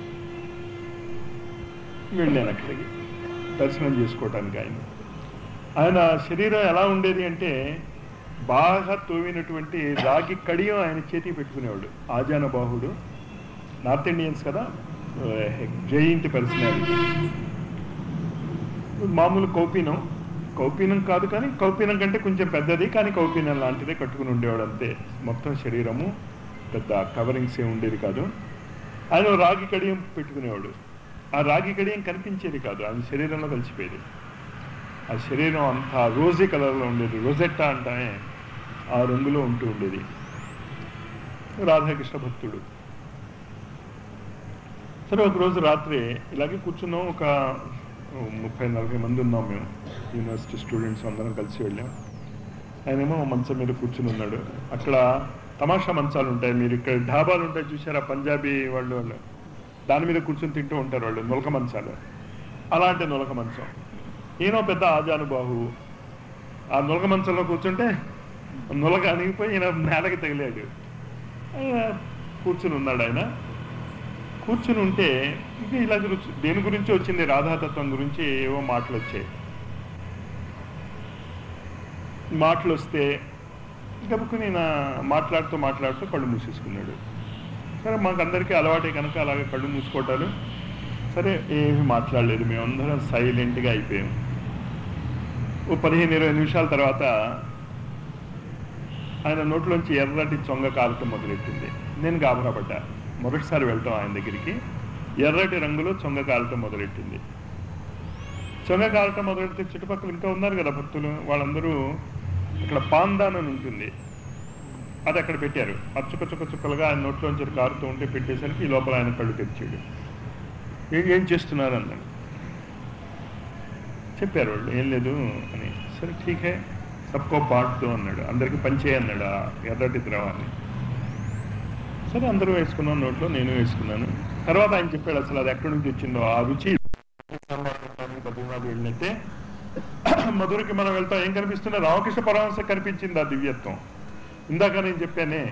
వెళ్ళాను అక్కడికి దర్శనం చేసుకోవటానికి ఆయన ఆయన శరీరం ఎలా ఉండేది అంటే బాగా తోవినటువంటి రాగి కడియం ఆయన చేతికి పెట్టుకునేవాడు ఆజాన బాహుడు నార్త్ ఇండియన్స్ కదా జయింట్ పర్సనాలిటీ మామూలు కౌపీనం కౌపీనం కాదు కానీ కౌపీనం కంటే కొంచెం పెద్దది కానీ కౌపీనం లాంటిదే కట్టుకుని ఉండేవాడు అంతే మొత్తం శరీరము పెద్ద కవరింగ్స్ ఏమి ఉండేది కాదు ఆయన ఓ రాగి కడియం పెట్టుకునేవాడు ఆ రాగి కడియం కనిపించేది కాదు ఆయన శరీరంలో కలిసిపోయేది ఆ శరీరం అంతా రోజీ కలర్లో ఉండేది రోజెట్టా అంటానే ఆ రంగులో ఉంటూ ఉండేది రాధాకృష్ణ భక్తుడు సరే ఒక రోజు రాత్రి ఇలాగే కూర్చున్నాం ఒక ముప్పై నలభై మంది ఉన్నాం మేము యూనివర్సిటీ స్టూడెంట్స్ అందరం కలిసి వెళ్ళాం ఆయనేమో మంచం మీద కూర్చుని ఉన్నాడు అక్కడ తమాషా మంచాలు ఉంటాయి మీరు ఇక్కడ ఢాబాలు ఉంటాయి చూసారా పంజాబీ వాళ్ళు వాళ్ళు దాని మీద కూర్చొని తింటూ ఉంటారు వాళ్ళు నులక మంచాలు అలాంటి నులక మంచం ఈయన పెద్ద ఆజానుబాహు ఆ నులక మంచంలో కూర్చుంటే నులక అణిగిపోయి ఈయన నేలకి తగిలాడు ఆయన కూర్చుని ఉన్నాడు ఆయన కూర్చుని ఉంటే ఇది ఇలా జరుగుతు దేని గురించి వచ్చింది రాధాతత్వం గురించి ఏవో మాటలు వచ్చాయి మాటలు వస్తే గబుకుని నా మాట్లాడుతూ మాట్లాడుతూ కళ్ళు మూసేసుకున్నాడు సరే మాకు అందరికీ అలవాటే కనుక అలాగే కళ్ళు మూసుకోవటాలు సరే ఏమీ మాట్లాడలేదు మేమందరం సైలెంట్గా అయిపోయాం ఓ పదిహేను ఇరవై నిమిషాల తర్వాత ఆయన నోట్లోంచి ఎర్రటి చొంగ కాలటం మొదలెట్టింది నేను గాబరాపడ్డా మొదటిసారి వెళ్తాం ఆయన దగ్గరికి ఎర్రటి రంగులో చొంగ కాలటం మొదలెట్టింది చొంగ కాలటం మొదలెడితే చుట్టుపక్కల ఇంకా ఉన్నారు కదా భక్తులు వాళ్ళందరూ ఇక్కడ పాందాన్ అని ఉంటుంది అది అక్కడ పెట్టారు అది చుక్క చుక్క చుక్కలుగా ఆయన నోట్లోంచి కారుతూ ఉంటే పెట్టేసరికి ఈ లోపల ఆయన కళ్ళు తెరిచాడు ఏం ఏం చేస్తున్నారు అన్నాడు చెప్పారు వాళ్ళు ఏం లేదు అని సరే ఠీకే సబ్కో బాట్తో అన్నాడు అందరికి పంచే అన్నాడు ఆ ఎర్రటి ద్రవాన్ని సరే అందరూ వేసుకున్నాం నోట్లో నేను వేసుకున్నాను తర్వాత ఆయన చెప్పాడు అసలు అది ఎక్కడి నుంచి వచ్చిందో ఆ రుచి బద్రీనాథ్ వెళ్ళినట్టే మధురకి మనం వెళ్తాం ఏం కనిపిస్తున్నా రామకృష్ణ పరమహంస కనిపించింది ఆ దివ్యత్వం ఇందాక నేను చెప్పానే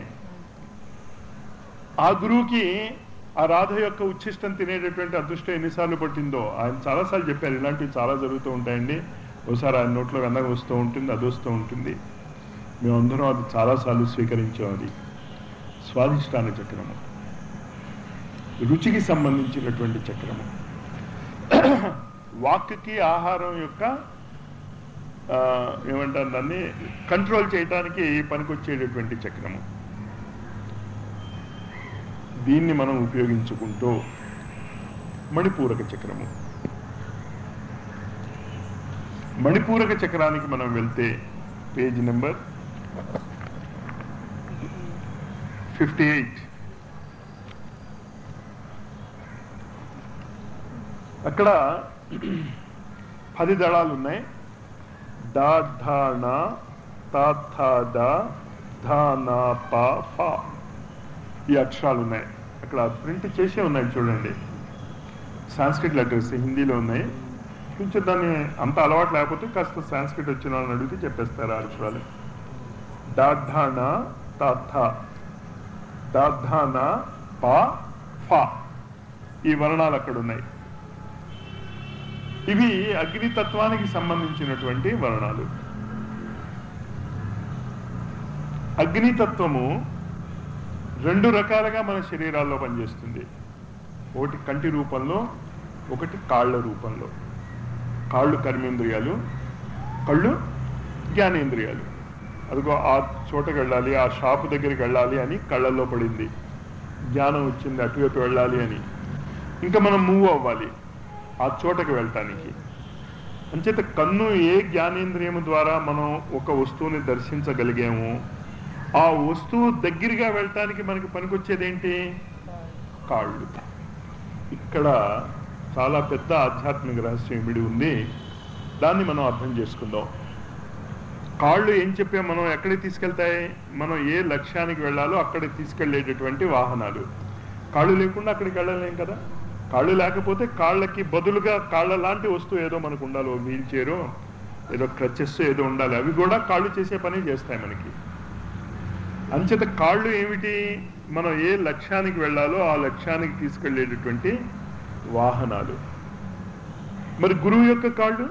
ఆ గురువుకి ఆ రాధ యొక్క ఉచ్ఛిష్టం తినేటటువంటి అదృష్టం ఎన్నిసార్లు పట్టిందో ఆయన చాలాసార్లు చెప్పారు ఇలాంటివి చాలా జరుగుతూ ఉంటాయండి ఒకసారి ఆయన నోట్లో వెన్నగ వస్తూ ఉంటుంది అది వస్తూ ఉంటుంది మేమందరం అది చాలాసార్లు స్వీకరించాం అది స్వాదిష్టాన చక్రము రుచికి సంబంధించినటువంటి చక్రము వాక్కి ఆహారం యొక్క ఆ, ఏమంటారు దాన్ని కంట్రోల్ చేయడానికి పనికొచ్చేటటువంటి చక్రము దీన్ని మనం ఉపయోగించుకుంటూ మణిపూరక చక్రము మణిపూరక చక్రానికి మనం వెళ్తే పేజ్ నెంబర్ ఫిఫ్టీ ఎయిట్ అక్కడ పది దళాలు ఉన్నాయి డా ధా నా తా థా దా ధా నా పా ఫా ఈ అక్షరాలు ఉన్నాయి అక్కడ ప్రింట్ చేసే ఉన్నాయి చూడండి సాంస్క్రిట్ లెటర్స్ హిందీలో ఉన్నాయి కొంచెం దాన్ని అంత అలవాటు లేకపోతే కాస్త సాంస్క్రిట్ వచ్చిన వాళ్ళని అడిగితే చెప్పేస్తారు ఆ అక్షరాలు డాఢాన తాథ డాఢాన పా ఫా ఈ వర్ణాలు అక్కడ ఉన్నాయి ఇవి అగ్నితత్వానికి సంబంధించినటువంటి వర్ణాలు అగ్నితత్వము రెండు రకాలుగా మన శరీరాల్లో పనిచేస్తుంది ఒకటి కంటి రూపంలో ఒకటి కాళ్ళ రూపంలో కాళ్ళు కర్మేంద్రియాలు కళ్ళు జ్ఞానేంద్రియాలు అదిగో ఆ చోటకి వెళ్ళాలి ఆ షాపు దగ్గరికి వెళ్ళాలి అని కళ్ళల్లో పడింది జ్ఞానం వచ్చింది అటువైపు వెళ్ళాలి అని ఇంకా మనం మూవ్ అవ్వాలి ఆ చోటకి వెళ్ళటానికి అంచేత కన్ను ఏ జ్ఞానేంద్రియము ద్వారా మనం ఒక వస్తువుని దర్శించగలిగాము ఆ వస్తువు దగ్గరగా వెళ్ళటానికి మనకి పనికొచ్చేది ఏంటి కాళ్ళు ఇక్కడ చాలా పెద్ద ఆధ్యాత్మిక రహస్యం ఇమిడి ఉంది దాన్ని మనం అర్థం చేసుకుందాం కాళ్ళు ఏం చెప్పాం మనం ఎక్కడికి తీసుకెళ్తాయి మనం ఏ లక్ష్యానికి వెళ్ళాలో అక్కడికి తీసుకెళ్లేటటువంటి వాహనాలు కాళ్ళు లేకుండా అక్కడికి వెళ్ళలేం కదా కాళ్ళు లేకపోతే కాళ్ళకి బదులుగా కాళ్ళ లాంటి వస్తువు ఏదో మనకు ఉండాలి ఓ వీల్ చైరు ఏదో క్రచెస్ ఏదో ఉండాలి అవి కూడా కాళ్ళు చేసే పని చేస్తాయి మనకి అంచేత కాళ్ళు ఏమిటి మనం ఏ లక్ష్యానికి వెళ్ళాలో ఆ లక్ష్యానికి తీసుకెళ్లేటటువంటి వాహనాలు మరి గురువు యొక్క కాళ్ళు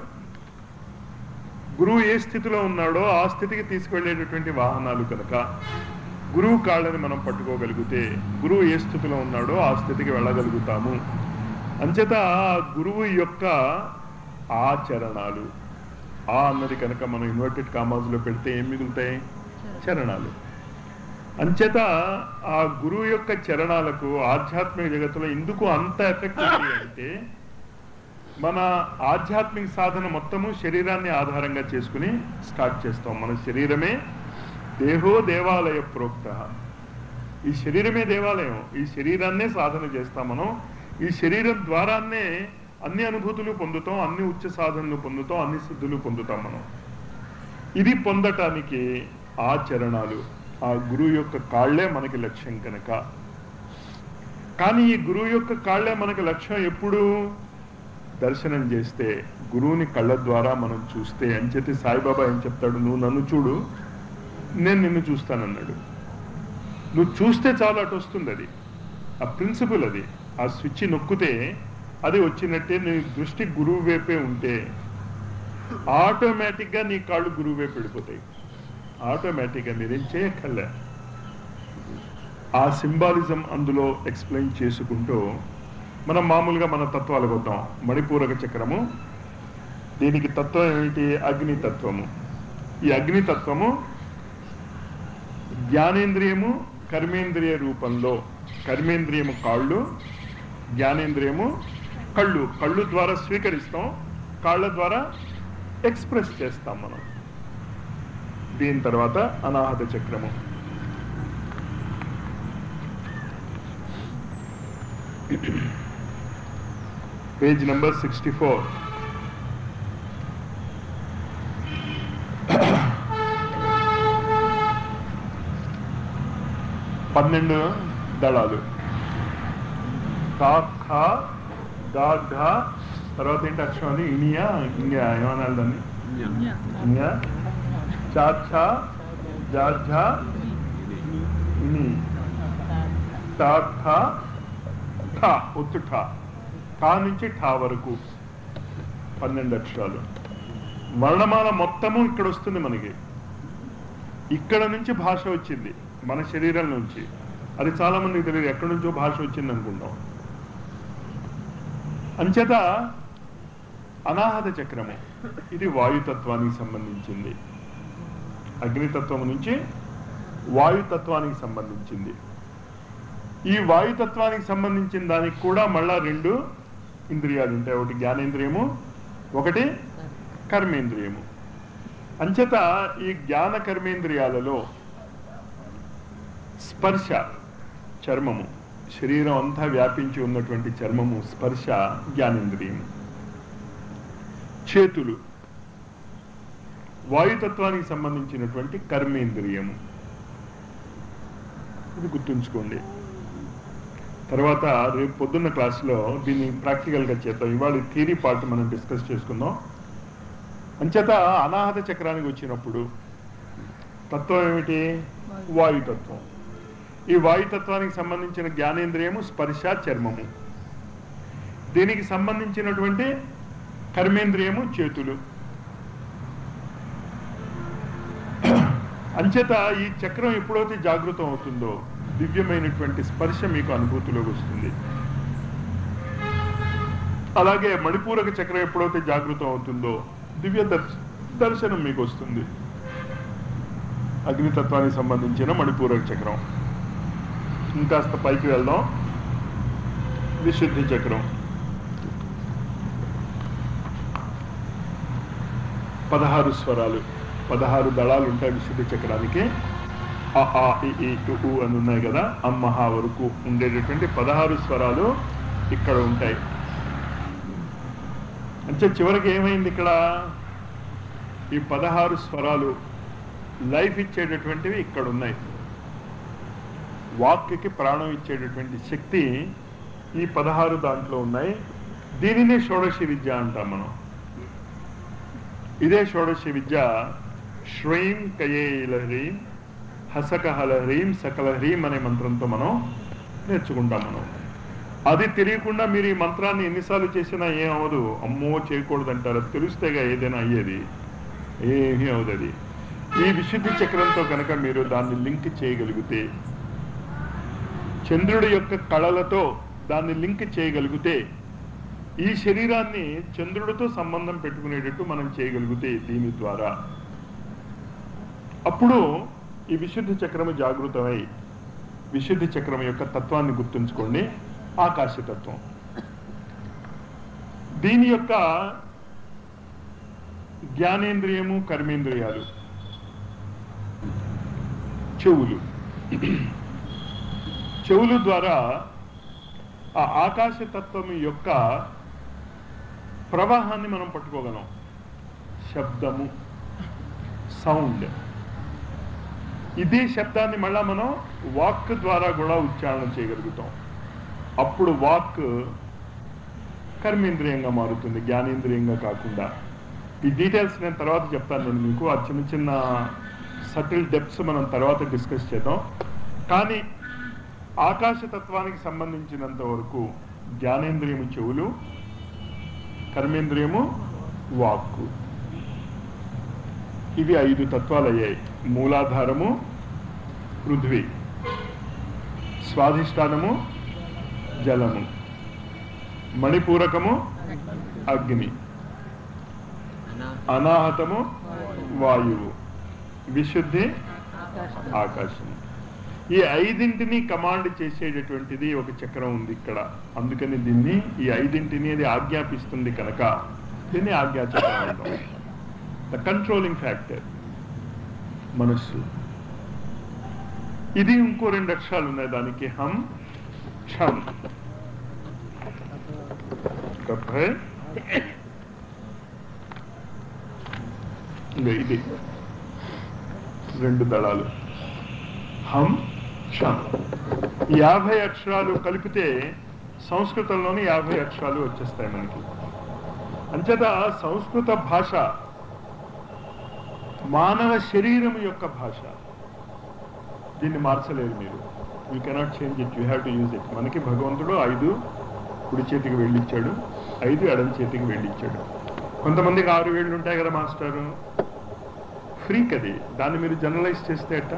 గురువు ఏ స్థితిలో ఉన్నాడో ఆ స్థితికి తీసుకెళ్లేటటువంటి వాహనాలు కనుక గురువు కాళ్ళని మనం పట్టుకోగలిగితే గురువు ఏ స్థితిలో ఉన్నాడో ఆ స్థితికి వెళ్ళగలుగుతాము అంచేత ఆ గురువు యొక్క ఆచరణాలు ఆ అన్నది కనుక మనం ఇన్వర్టెడ్ కామాజ్లో పెడితే ఏం మిగులుతాయి చరణాలు అంచేత ఆ గురువు యొక్క చరణాలకు ఆధ్యాత్మిక జగత్తులో ఎందుకు అంత ఎఫెక్ట్ ఉంది అంటే మన ఆధ్యాత్మిక సాధన మొత్తము శరీరాన్ని ఆధారంగా చేసుకుని స్టార్ట్ చేస్తాం మన శరీరమే దేహో దేవాలయ ప్రోక్త ఈ శరీరమే దేవాలయం ఈ శరీరాన్నే సాధన చేస్తాం మనం ఈ శరీరం ద్వారానే అన్ని అనుభూతులు పొందుతాం అన్ని ఉచ్చ సాధనలు పొందుతాం అన్ని సిద్ధులు పొందుతాం మనం ఇది పొందటానికి ఆచరణాలు ఆ గురువు యొక్క కాళ్లే మనకి లక్ష్యం కనుక కానీ ఈ గురువు యొక్క కాళ్లే మనకి లక్ష్యం ఎప్పుడు దర్శనం చేస్తే గురువుని కళ్ళ ద్వారా మనం చూస్తే అని చెప్పి సాయిబాబా ఏం చెప్తాడు నువ్వు నన్ను చూడు నేను నిన్ను చూస్తానన్నాడు నువ్వు చూస్తే చాలు అటు వస్తుంది అది ఆ ప్రిన్సిపల్ అది ఆ స్విచ్ నొక్కితే అది వచ్చినట్టే నీ దృష్టి గురువు వైపే ఉంటే ఆటోమేటిక్గా నీ కాళ్ళు గురువు వైపు వెళ్ళిపోతాయి ఆటోమేటిక్గా మీరేం చేయక్కర్లే ఆ సింబాలిజం అందులో ఎక్స్ప్లెయిన్ చేసుకుంటూ మనం మామూలుగా మన తత్వాలకు వద్దాం మణిపూరక చక్రము దీనికి తత్వం ఏమిటి అగ్ని తత్వము ఈ అగ్ని తత్వము జ్ఞానేంద్రియము కర్మేంద్రియ రూపంలో కర్మేంద్రియము కాళ్ళు జ్ఞానేంద్రియము కళ్ళు కళ్ళు ద్వారా స్వీకరిస్తాం కాళ్ళ ద్వారా ఎక్స్ప్రెస్ చేస్తాం మనం దీని తర్వాత అనాహత చక్రము పేజ్ నెంబర్ సిక్స్టీ ఫోర్ పన్నెండు దళాలు కా ఖా గా ఘా తర్వాత ఏంటి అక్షరం అది ఇనియా ఇండియా ఏమనాలి దాన్ని ఇండియా చా ఛా జా ఝా ఇని టా ఠా ఠా ఒత్తు ఠా ఠా నుంచి ఠా వరకు పన్నెండు అక్షరాలు వర్ణమాల మొత్తము ఇక్కడ వస్తుంది మనకి ఇక్కడ నుంచి భాష వచ్చింది మన శరీరం నుంచి అది చాలా మందికి తెలియదు ఎక్కడి నుంచో భాష వచ్చింది అనుకుంటాం అంచేత అనాహత చక్రము ఇది వాయుతత్వానికి సంబంధించింది అగ్నితత్వం నుంచి వాయుతత్వానికి సంబంధించింది ఈ వాయుతత్వానికి సంబంధించిన దానికి కూడా మళ్ళా రెండు ఇంద్రియాలు ఉంటాయి ఒకటి జ్ఞానేంద్రియము ఒకటి కర్మేంద్రియము అంచేత ఈ జ్ఞాన కర్మేంద్రియాలలో స్పర్శ చర్మము శరీరం అంతా వ్యాపించి ఉన్నటువంటి చర్మము స్పర్శ జ్ఞానేంద్రియము చేతులు వాయుతత్వానికి సంబంధించినటువంటి కర్మేంద్రియము ఇది గుర్తుంచుకోండి తర్వాత రేపు పొద్దున్న క్లాస్లో దీన్ని ప్రాక్టికల్గా చేద్దాం ఇవాళ థియరీ పార్ట్ మనం డిస్కస్ చేసుకుందాం అంచేత అనాహత చక్రానికి వచ్చినప్పుడు తత్వం ఏమిటి వాయుతత్వం ఈ వాయుతత్వానికి సంబంధించిన జ్ఞానేంద్రియము స్పర్శ చర్మము దీనికి సంబంధించినటువంటి కర్మేంద్రియము చేతులు అంచేత ఈ చక్రం ఎప్పుడైతే జాగృతం అవుతుందో దివ్యమైనటువంటి స్పర్శ మీకు అనుభూతిలోకి వస్తుంది అలాగే మణిపూరక చక్రం ఎప్పుడైతే జాగృతం అవుతుందో దివ్య దర్శ దర్శనం మీకు వస్తుంది అగ్నితత్వానికి సంబంధించిన మణిపూరక చక్రం ఇంకాస్త పైకి వెళ్దాం విశుద్ధి చక్రం పదహారు స్వరాలు పదహారు దళాలు ఉంటాయి విశుద్ధి చక్రానికి అ ఆ ఇ ఈ ఉ, ఊ అని ఉన్నాయి కదా అమ్మహ వరకు ఉండేటటువంటి పదహారు స్వరాలు ఇక్కడ ఉంటాయి అంటే చివరికి ఏమైంది ఇక్కడ ఈ పదహారు స్వరాలు లైఫ్ ఇచ్చేటటువంటివి ఇక్కడ ఉన్నాయి వాక్కి ప్రాణం ఇచ్చేటటువంటి శక్తి ఈ పదహారు దాంట్లో ఉన్నాయి దీనినే షోడశి విద్య అంటాం మనం ఇదే షోడశి విద్య శ్రీం కయేల హ్రీం హసక హల హ్రీం సకల హ్రీం అనే మంత్రంతో మనం నేర్చుకుంటాం మనం అది తెలియకుండా మీరు ఈ మంత్రాన్ని ఎన్నిసార్లు చేసినా ఏం అవ్వదు అమ్మో చేయకూడదు అంటారు అది తెలిస్తేగా ఏదైనా అయ్యేది ఏమీ అవ్వదు అది ఈ విశుద్ధి చక్రంతో కనుక మీరు దాన్ని లింక్ చేయగలిగితే చంద్రుడి యొక్క కళలతో దాన్ని లింక్ చేయగలిగితే ఈ శరీరాన్ని చంద్రుడితో సంబంధం పెట్టుకునేటట్టు మనం చేయగలిగితే దీని ద్వారా అప్పుడు ఈ విశుద్ధి చక్రము జాగృతమై విశుద్ధి చక్రం యొక్క తత్వాన్ని గుర్తుంచుకోండి ఆకాశతత్వం దీని యొక్క జ్ఞానేంద్రియము కర్మేంద్రియాలు చెవులు చెవులు ద్వారా ఆ ఆకాశతత్వం యొక్క ప్రవాహాన్ని మనం పట్టుకోగలం శబ్దము సౌండ్ ఇదే శబ్దాన్ని మళ్ళా మనం వాక్ ద్వారా కూడా ఉచ్చారణ చేయగలుగుతాం అప్పుడు వాక్ కర్మేంద్రియంగా మారుతుంది జ్ఞానేంద్రియంగా కాకుండా ఈ డీటెయిల్స్ నేను తర్వాత చెప్తాను నేను మీకు ఆ చిన్న చిన్న సటిల్ డెప్స్ మనం తర్వాత డిస్కస్ చేద్దాం కానీ ఆకాశతత్వానికి సంబంధించినంత వరకు జ్ఞానేంద్రియము చెవులు కర్మేంద్రియము వాక్కు ఇవి ఐదు తత్వాలు అయ్యాయి మూలాధారము పృథ్వీ స్వాధిష్టానము జలము మణిపూరకము అగ్ని అనాహతము వాయువు విశుద్ధి ఆకాశం ఈ ఐదింటిని కమాండ్ చేసేటటువంటిది ఒక చక్రం ఉంది ఇక్కడ అందుకని దీన్ని ఈ ఐదింటిని అది ఆజ్ఞాపిస్తుంది కనుక దీన్ని ఆజ్ఞా చక్రం అంటాం ద కంట్రోలింగ్ ఫ్యాక్టర్ మనస్సు ఇది ఇంకో రెండు అక్షరాలు ఉన్నాయి దానికి హం క్షం డెబ్బై ఇంకా ఇది రెండు దళాలు హం క్షం యాభై అక్షరాలు కలిపితే సంస్కృతంలోని యాభై అక్షరాలు వచ్చేస్తాయి మనకి అంచేత సంస్కృత భాష మానవ శరీరం యొక్క భాష దీన్ని మార్చలేరు మీరు you cannot change it you have to use it మనకి భగవంతుడు ఐదు కుడి చేతికి వెళ్ళిచ్చాడు ఐదు ఎడం చేతికి వెళ్ళిచ్చాడు కొంతమందికి ఆరు వేళ్ళు ఉంటాయి కదా మాస్టారు ఫ్రీక్ అది దాన్ని మీరు జనరలైజ్ చేస్తే ఎట్ట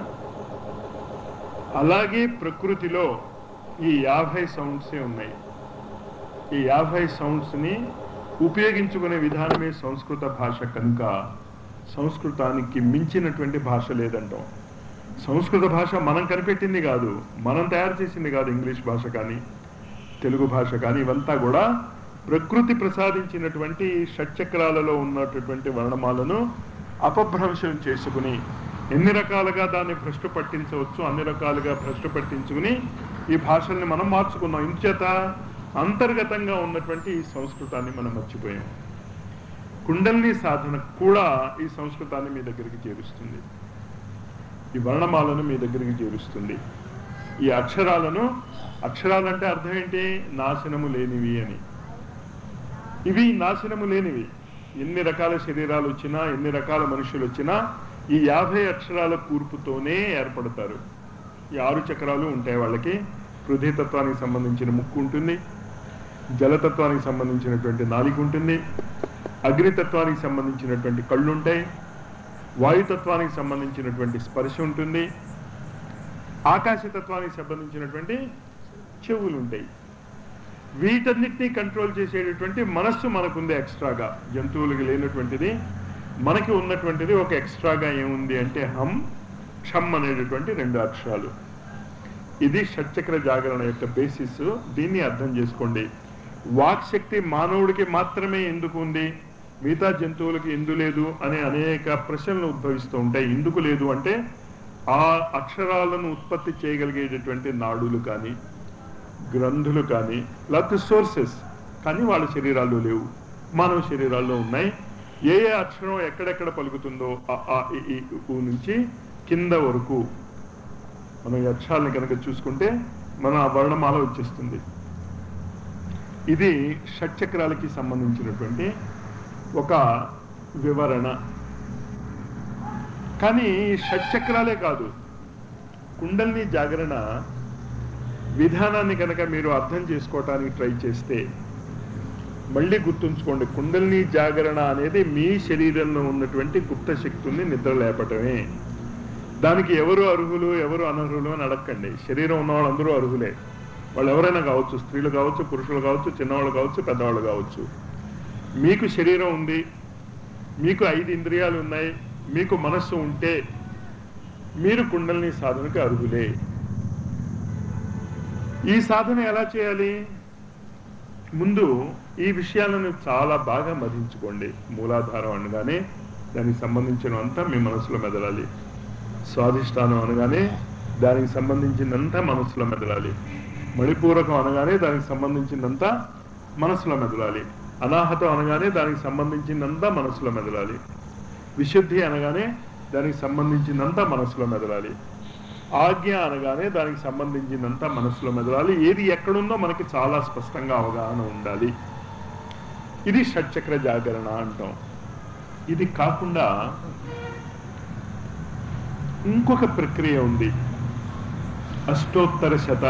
అలాగే ప్రకృతిలో ఈ యాభై సౌండ్సే ఉన్నాయి ఈ యాభై సౌండ్స్ని ఉపయోగించుకునే విధానమే సంస్కృత భాష కనుక సంస్కృతానికి మించినటువంటి భాష లేదంటాం సంస్కృత భాష మనం కనిపెట్టింది కాదు మనం తయారు చేసింది కాదు ఇంగ్లీష్ భాష కానీ తెలుగు భాష కానీ ఇవంతా కూడా ప్రకృతి ప్రసాదించినటువంటి షట్చక్రాలలో ఉన్నటువంటి వర్ణమాలను అపభ్రంశం చేసుకుని ఎన్ని రకాలుగా దాన్ని భ్రష్టు పట్టించవచ్చు అన్ని రకాలుగా భ్రష్టు పట్టించుకుని ఈ భాషల్ని మనం మార్చుకున్నాం ఇంచేత అంతర్గతంగా ఉన్నటువంటి ఈ సంస్కృతాన్ని మనం మర్చిపోయాం కుండల్ని సాధన కూడా ఈ సంస్కృతాన్ని మీ దగ్గరికి చేరుస్తుంది ఈ వర్ణమాలను మీ దగ్గరికి చేరుస్తుంది ఈ అక్షరాలను అక్షరాలంటే అర్థం ఏంటి నాశనము లేనివి అని ఇవి నాశనము లేనివి ఎన్ని రకాల శరీరాలు వచ్చినా ఎన్ని రకాల మనుషులు వచ్చినా ఈ యాభై అక్షరాల కూర్పుతోనే ఏర్పడతారు ఈ ఆరు చక్రాలు ఉంటాయి వాళ్ళకి పృథ్వీతత్వానికి సంబంధించిన ముక్కు ఉంటుంది జలతత్వానికి సంబంధించినటువంటి నాలిక ఉంటుంది అగ్నితత్వానికి సంబంధించినటువంటి కళ్ళు ఉంటాయి వాయుతత్వానికి సంబంధించినటువంటి స్పర్శ ఉంటుంది ఆకాశతత్వానికి సంబంధించినటువంటి చెవులు ఉంటాయి వీటన్నిటినీ కంట్రోల్ చేసేటటువంటి మనస్సు మనకుంది ఎక్స్ట్రాగా జంతువులకి లేనటువంటిది మనకి ఉన్నటువంటిది ఒక ఎక్స్ట్రాగా ఏముంది అంటే హం క్షమ్ అనేటటువంటి రెండు అక్షరాలు ఇది షట్చక్ర జాగరణ యొక్క బేసిస్ దీన్ని అర్థం చేసుకోండి వాక్ శక్తి మానవుడికి మాత్రమే ఎందుకు ఉంది మిగతా జంతువులకి ఎందు లేదు అనే అనేక ప్రశ్నలు ఉద్భవిస్తూ ఉంటాయి ఎందుకు లేదు అంటే ఆ అక్షరాలను ఉత్పత్తి చేయగలిగేటటువంటి నాడులు కానీ గ్రంథులు కానీ లేకపోతే సోర్సెస్ కానీ వాళ్ళ శరీరాల్లో లేవు మానవ శరీరాల్లో ఉన్నాయి ఏ ఏ అక్షరం ఎక్కడెక్కడ పలుకుతుందో ఆ ఆ, ఈ, ఈ, ఊ నుంచి కింద వరకు మనం ఈ అక్షరాలను కనుక చూసుకుంటే మన ఆ వర్ణమాల వచ్చేస్తుంది ఇది షట్చక్రాలకి సంబంధించినటువంటి ఒక వివరణ కానీ ఈ షట్చక్రాలే కాదు కుండల్ని జాగరణ విధానాన్ని కనుక మీరు అర్థం చేసుకోవటానికి ట్రై చేస్తే మళ్ళీ గుర్తుంచుకోండి కుండల్ని జాగరణ అనేది మీ శరీరంలో ఉన్నటువంటి గుప్త శక్తుల్ని నిద్ర లేపటమే దానికి ఎవరు అర్హులు ఎవరు అనర్హులు అని అడగండి శరీరం ఉన్న వాళ్ళందరూ అర్హులే వాళ్ళు ఎవరైనా కావచ్చు స్త్రీలు కావచ్చు పురుషులు కావచ్చు చిన్నవాళ్ళు కావచ్చు పెద్దవాళ్ళు కావచ్చు మీకు శరీరం ఉంది మీకు ఐదు ఇంద్రియాలు ఉన్నాయి మీకు మనస్సు ఉంటే మీరు కుండల్ని సాధనకి అర్హులే ఈ సాధన ఎలా చేయాలి ముందు ఈ విషయాలను చాలా బాగా మదించుకోండి మూలాధారం అనగానే దానికి సంబంధించినంతా మీ మనసులో మెదలాలి స్వాధిష్టానం అనగానే దానికి సంబంధించినంత మనసులో మెదలాలి మణిపూరకం అనగానే దానికి సంబంధించినంత మనసులో మెదలాలి అనాహతం అనగానే దానికి సంబంధించినంత మనసులో మెదలాలి విశుద్ధి అనగానే దానికి సంబంధించినంత మనసులో మెదలాలి ఆజ్ఞ అనగానే దానికి సంబంధించినంత మనసులో మెదలాలి ఏది ఎక్కడుందో మనకి చాలా స్పష్టంగా అవగాహన ఉండాలి ఇది షట్చక్ర జాగరణ అంటాం ఇది కాకుండా ఇంకొక ప్రక్రియ ఉంది అష్టోత్తర శత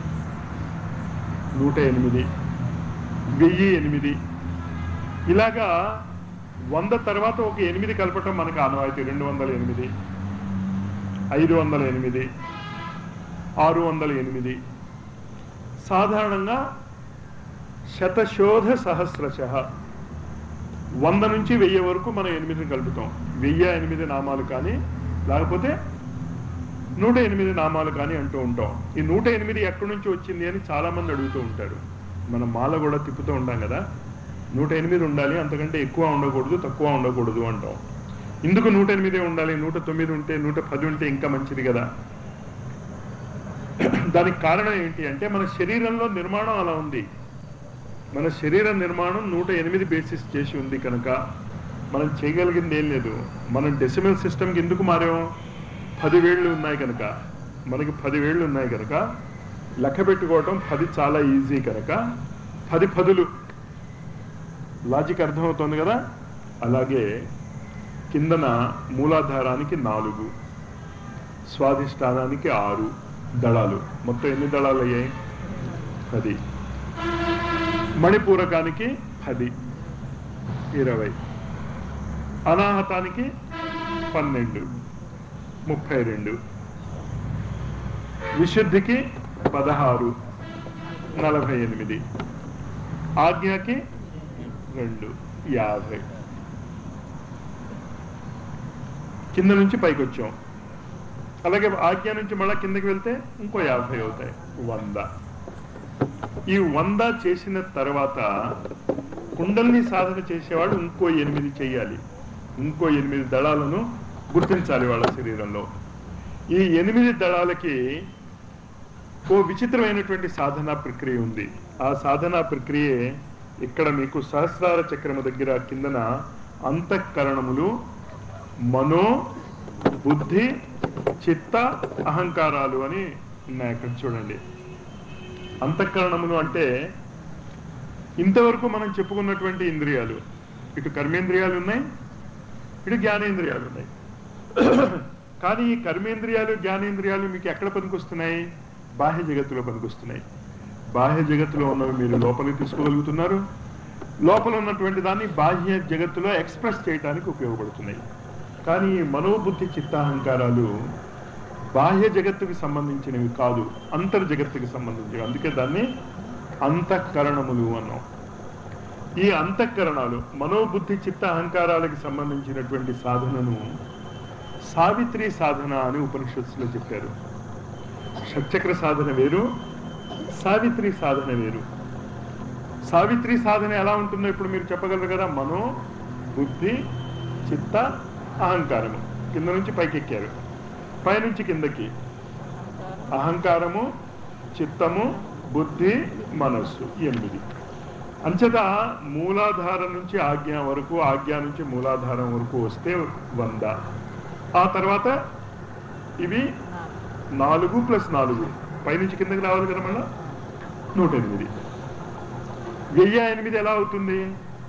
నూట ఎనిమిది వెయ్యి ఎనిమిది ఇలాగా వంద తర్వాత ఒక ఎనిమిది కలపటం మనకు ఆనవాయితీ రెండు వందల ఎనిమిది ఐదు వందల ఎనిమిది ఆరు వందల ఎనిమిది సాధారణంగా శతశోధ సహస్రశ వంద నుంచి వెయ్యి వరకు మనం ఎనిమిదిని కలుపుతాం వెయ్యి ఎనిమిది నామాలు కానీ లేకపోతే నూట ఎనిమిది నామాలు కానీ అంటూ ఉంటాం ఈ నూట ఎనిమిది ఎక్కడి నుంచి వచ్చింది అని చాలా మంది అడుగుతూ ఉంటారు మనం మాల కూడా తిప్పుతూ ఉంటాం కదా నూట ఎనిమిది ఉండాలి అంతకంటే ఎక్కువ ఉండకూడదు తక్కువ ఉండకూడదు అంటాం ఇందుకు నూట ఎనిమిదే ఉండాలి నూట తొమ్మిది ఉంటే నూట పది ఉంటే ఇంకా మంచిది కదా దానికి కారణం ఏంటి అంటే మన శరీరంలో నిర్మాణం అలా ఉంది మన శరీర నిర్మాణం నూట ఎనిమిది బేసిస్ చేసి ఉంది కనుక మనం చేయగలిగింది ఏం లేదు మనం డెసిమల్ సిస్టమ్కి ఎందుకు మారాం పది వేళ్ళు ఉన్నాయి కనుక మనకి పది వేళ్ళు ఉన్నాయి కనుక లెక్క పెట్టుకోవటం పది చాలా ఈజీ కనుక పది పదులు లాజిక్ అర్థమవుతోంది కదా అలాగే కిందన మూలాధారానికి నాలుగు స్వాధిష్టానానికి ఆరు దళాలు మొత్తం ఎన్ని దళాలు అయ్యాయి పది మణిపూరకానికి పది ఇరవై అనాహతానికి పన్నెండు ముప్పై రెండు విశుద్ధికి పదహారు నలభై ఎనిమిది ఆజ్ఞకి రెండు యాభై కింద నుంచి పైకి వచ్చాం అలాగే ఆజ్ఞ నుంచి మళ్ళీ కిందకి వెళ్తే ఇంకో యాభై అవుతాయి వంద ఈ వంద చేసిన తర్వాత కుండల్ని సాధన చేసేవాడు ఇంకో ఎనిమిది చేయాలి ఇంకో ఎనిమిది దళాలను గుర్తించాలి వాళ్ళ శరీరంలో ఈ ఎనిమిది దళాలకి ఓ విచిత్రమైనటువంటి సాధనా ప్రక్రియ ఉంది ఆ సాధనా ప్రక్రియే ఇక్కడ మీకు సహస్రార చక్రము దగ్గర కిందన అంతఃకరణములు మనో బుద్ధి చిత్త అహంకారాలు అని ఉన్నాయి అక్కడ చూడండి అంతఃకరణములు అంటే ఇంతవరకు మనం చెప్పుకున్నటువంటి ఇంద్రియాలు ఇటు కర్మేంద్రియాలు ఉన్నాయి ఇటు జ్ఞానేంద్రియాలు ఉన్నాయి కానీ ఈ కర్మేంద్రియాలు జ్ఞానేంద్రియాలు మీకు ఎక్కడ పనికొస్తున్నాయి బాహ్య జగత్తులో పనికొస్తున్నాయి బాహ్య జగత్తులో ఉన్నవి మీరు లోపలికి తీసుకోగలుగుతున్నారు లోపల ఉన్నటువంటి దాన్ని బాహ్య జగత్తులో ఎక్స్ప్రెస్ చేయడానికి ఉపయోగపడుతున్నాయి కానీ ఈ మనోబుద్ధి చిత్తాహంకారాలు బాహ్య జగత్తుకి సంబంధించినవి కాదు అంతర్ జగత్తుకి సంబంధించినవి అందుకే దాన్ని అంతఃకరణములు అన్నాం ఈ అంతఃకరణాలు మనోబుద్ధి చిత్త అహంకారాలకు సంబంధించినటువంటి సాధనను సావిత్రి సాధన అని ఉపనిషత్తులో చెప్పారు షట్చక్ర సాధన వేరు సావిత్రి సాధన వేరు సావిత్రి సాధన ఎలా ఉంటుందో ఇప్పుడు మీరు చెప్పగలరు కదా మనో బుద్ధి చిత్త అహంకారము కింద నుంచి పైకి ఎక్కారు పైనుంచి కిందకి అహంకారము చిత్తము బుద్ధి మనస్సు ఎనిమిది అంచేత మూలాధారం నుంచి ఆజ్ఞ వరకు ఆజ్ఞ నుంచి మూలాధారం వరకు వస్తే వంద ఆ తర్వాత ఇవి నాలుగు ప్లస్ నాలుగు పైనుంచి కిందకి రావాలి కదా మళ్ళా నూట ఎనిమిది వెయ్యి ఎనిమిది ఎలా అవుతుంది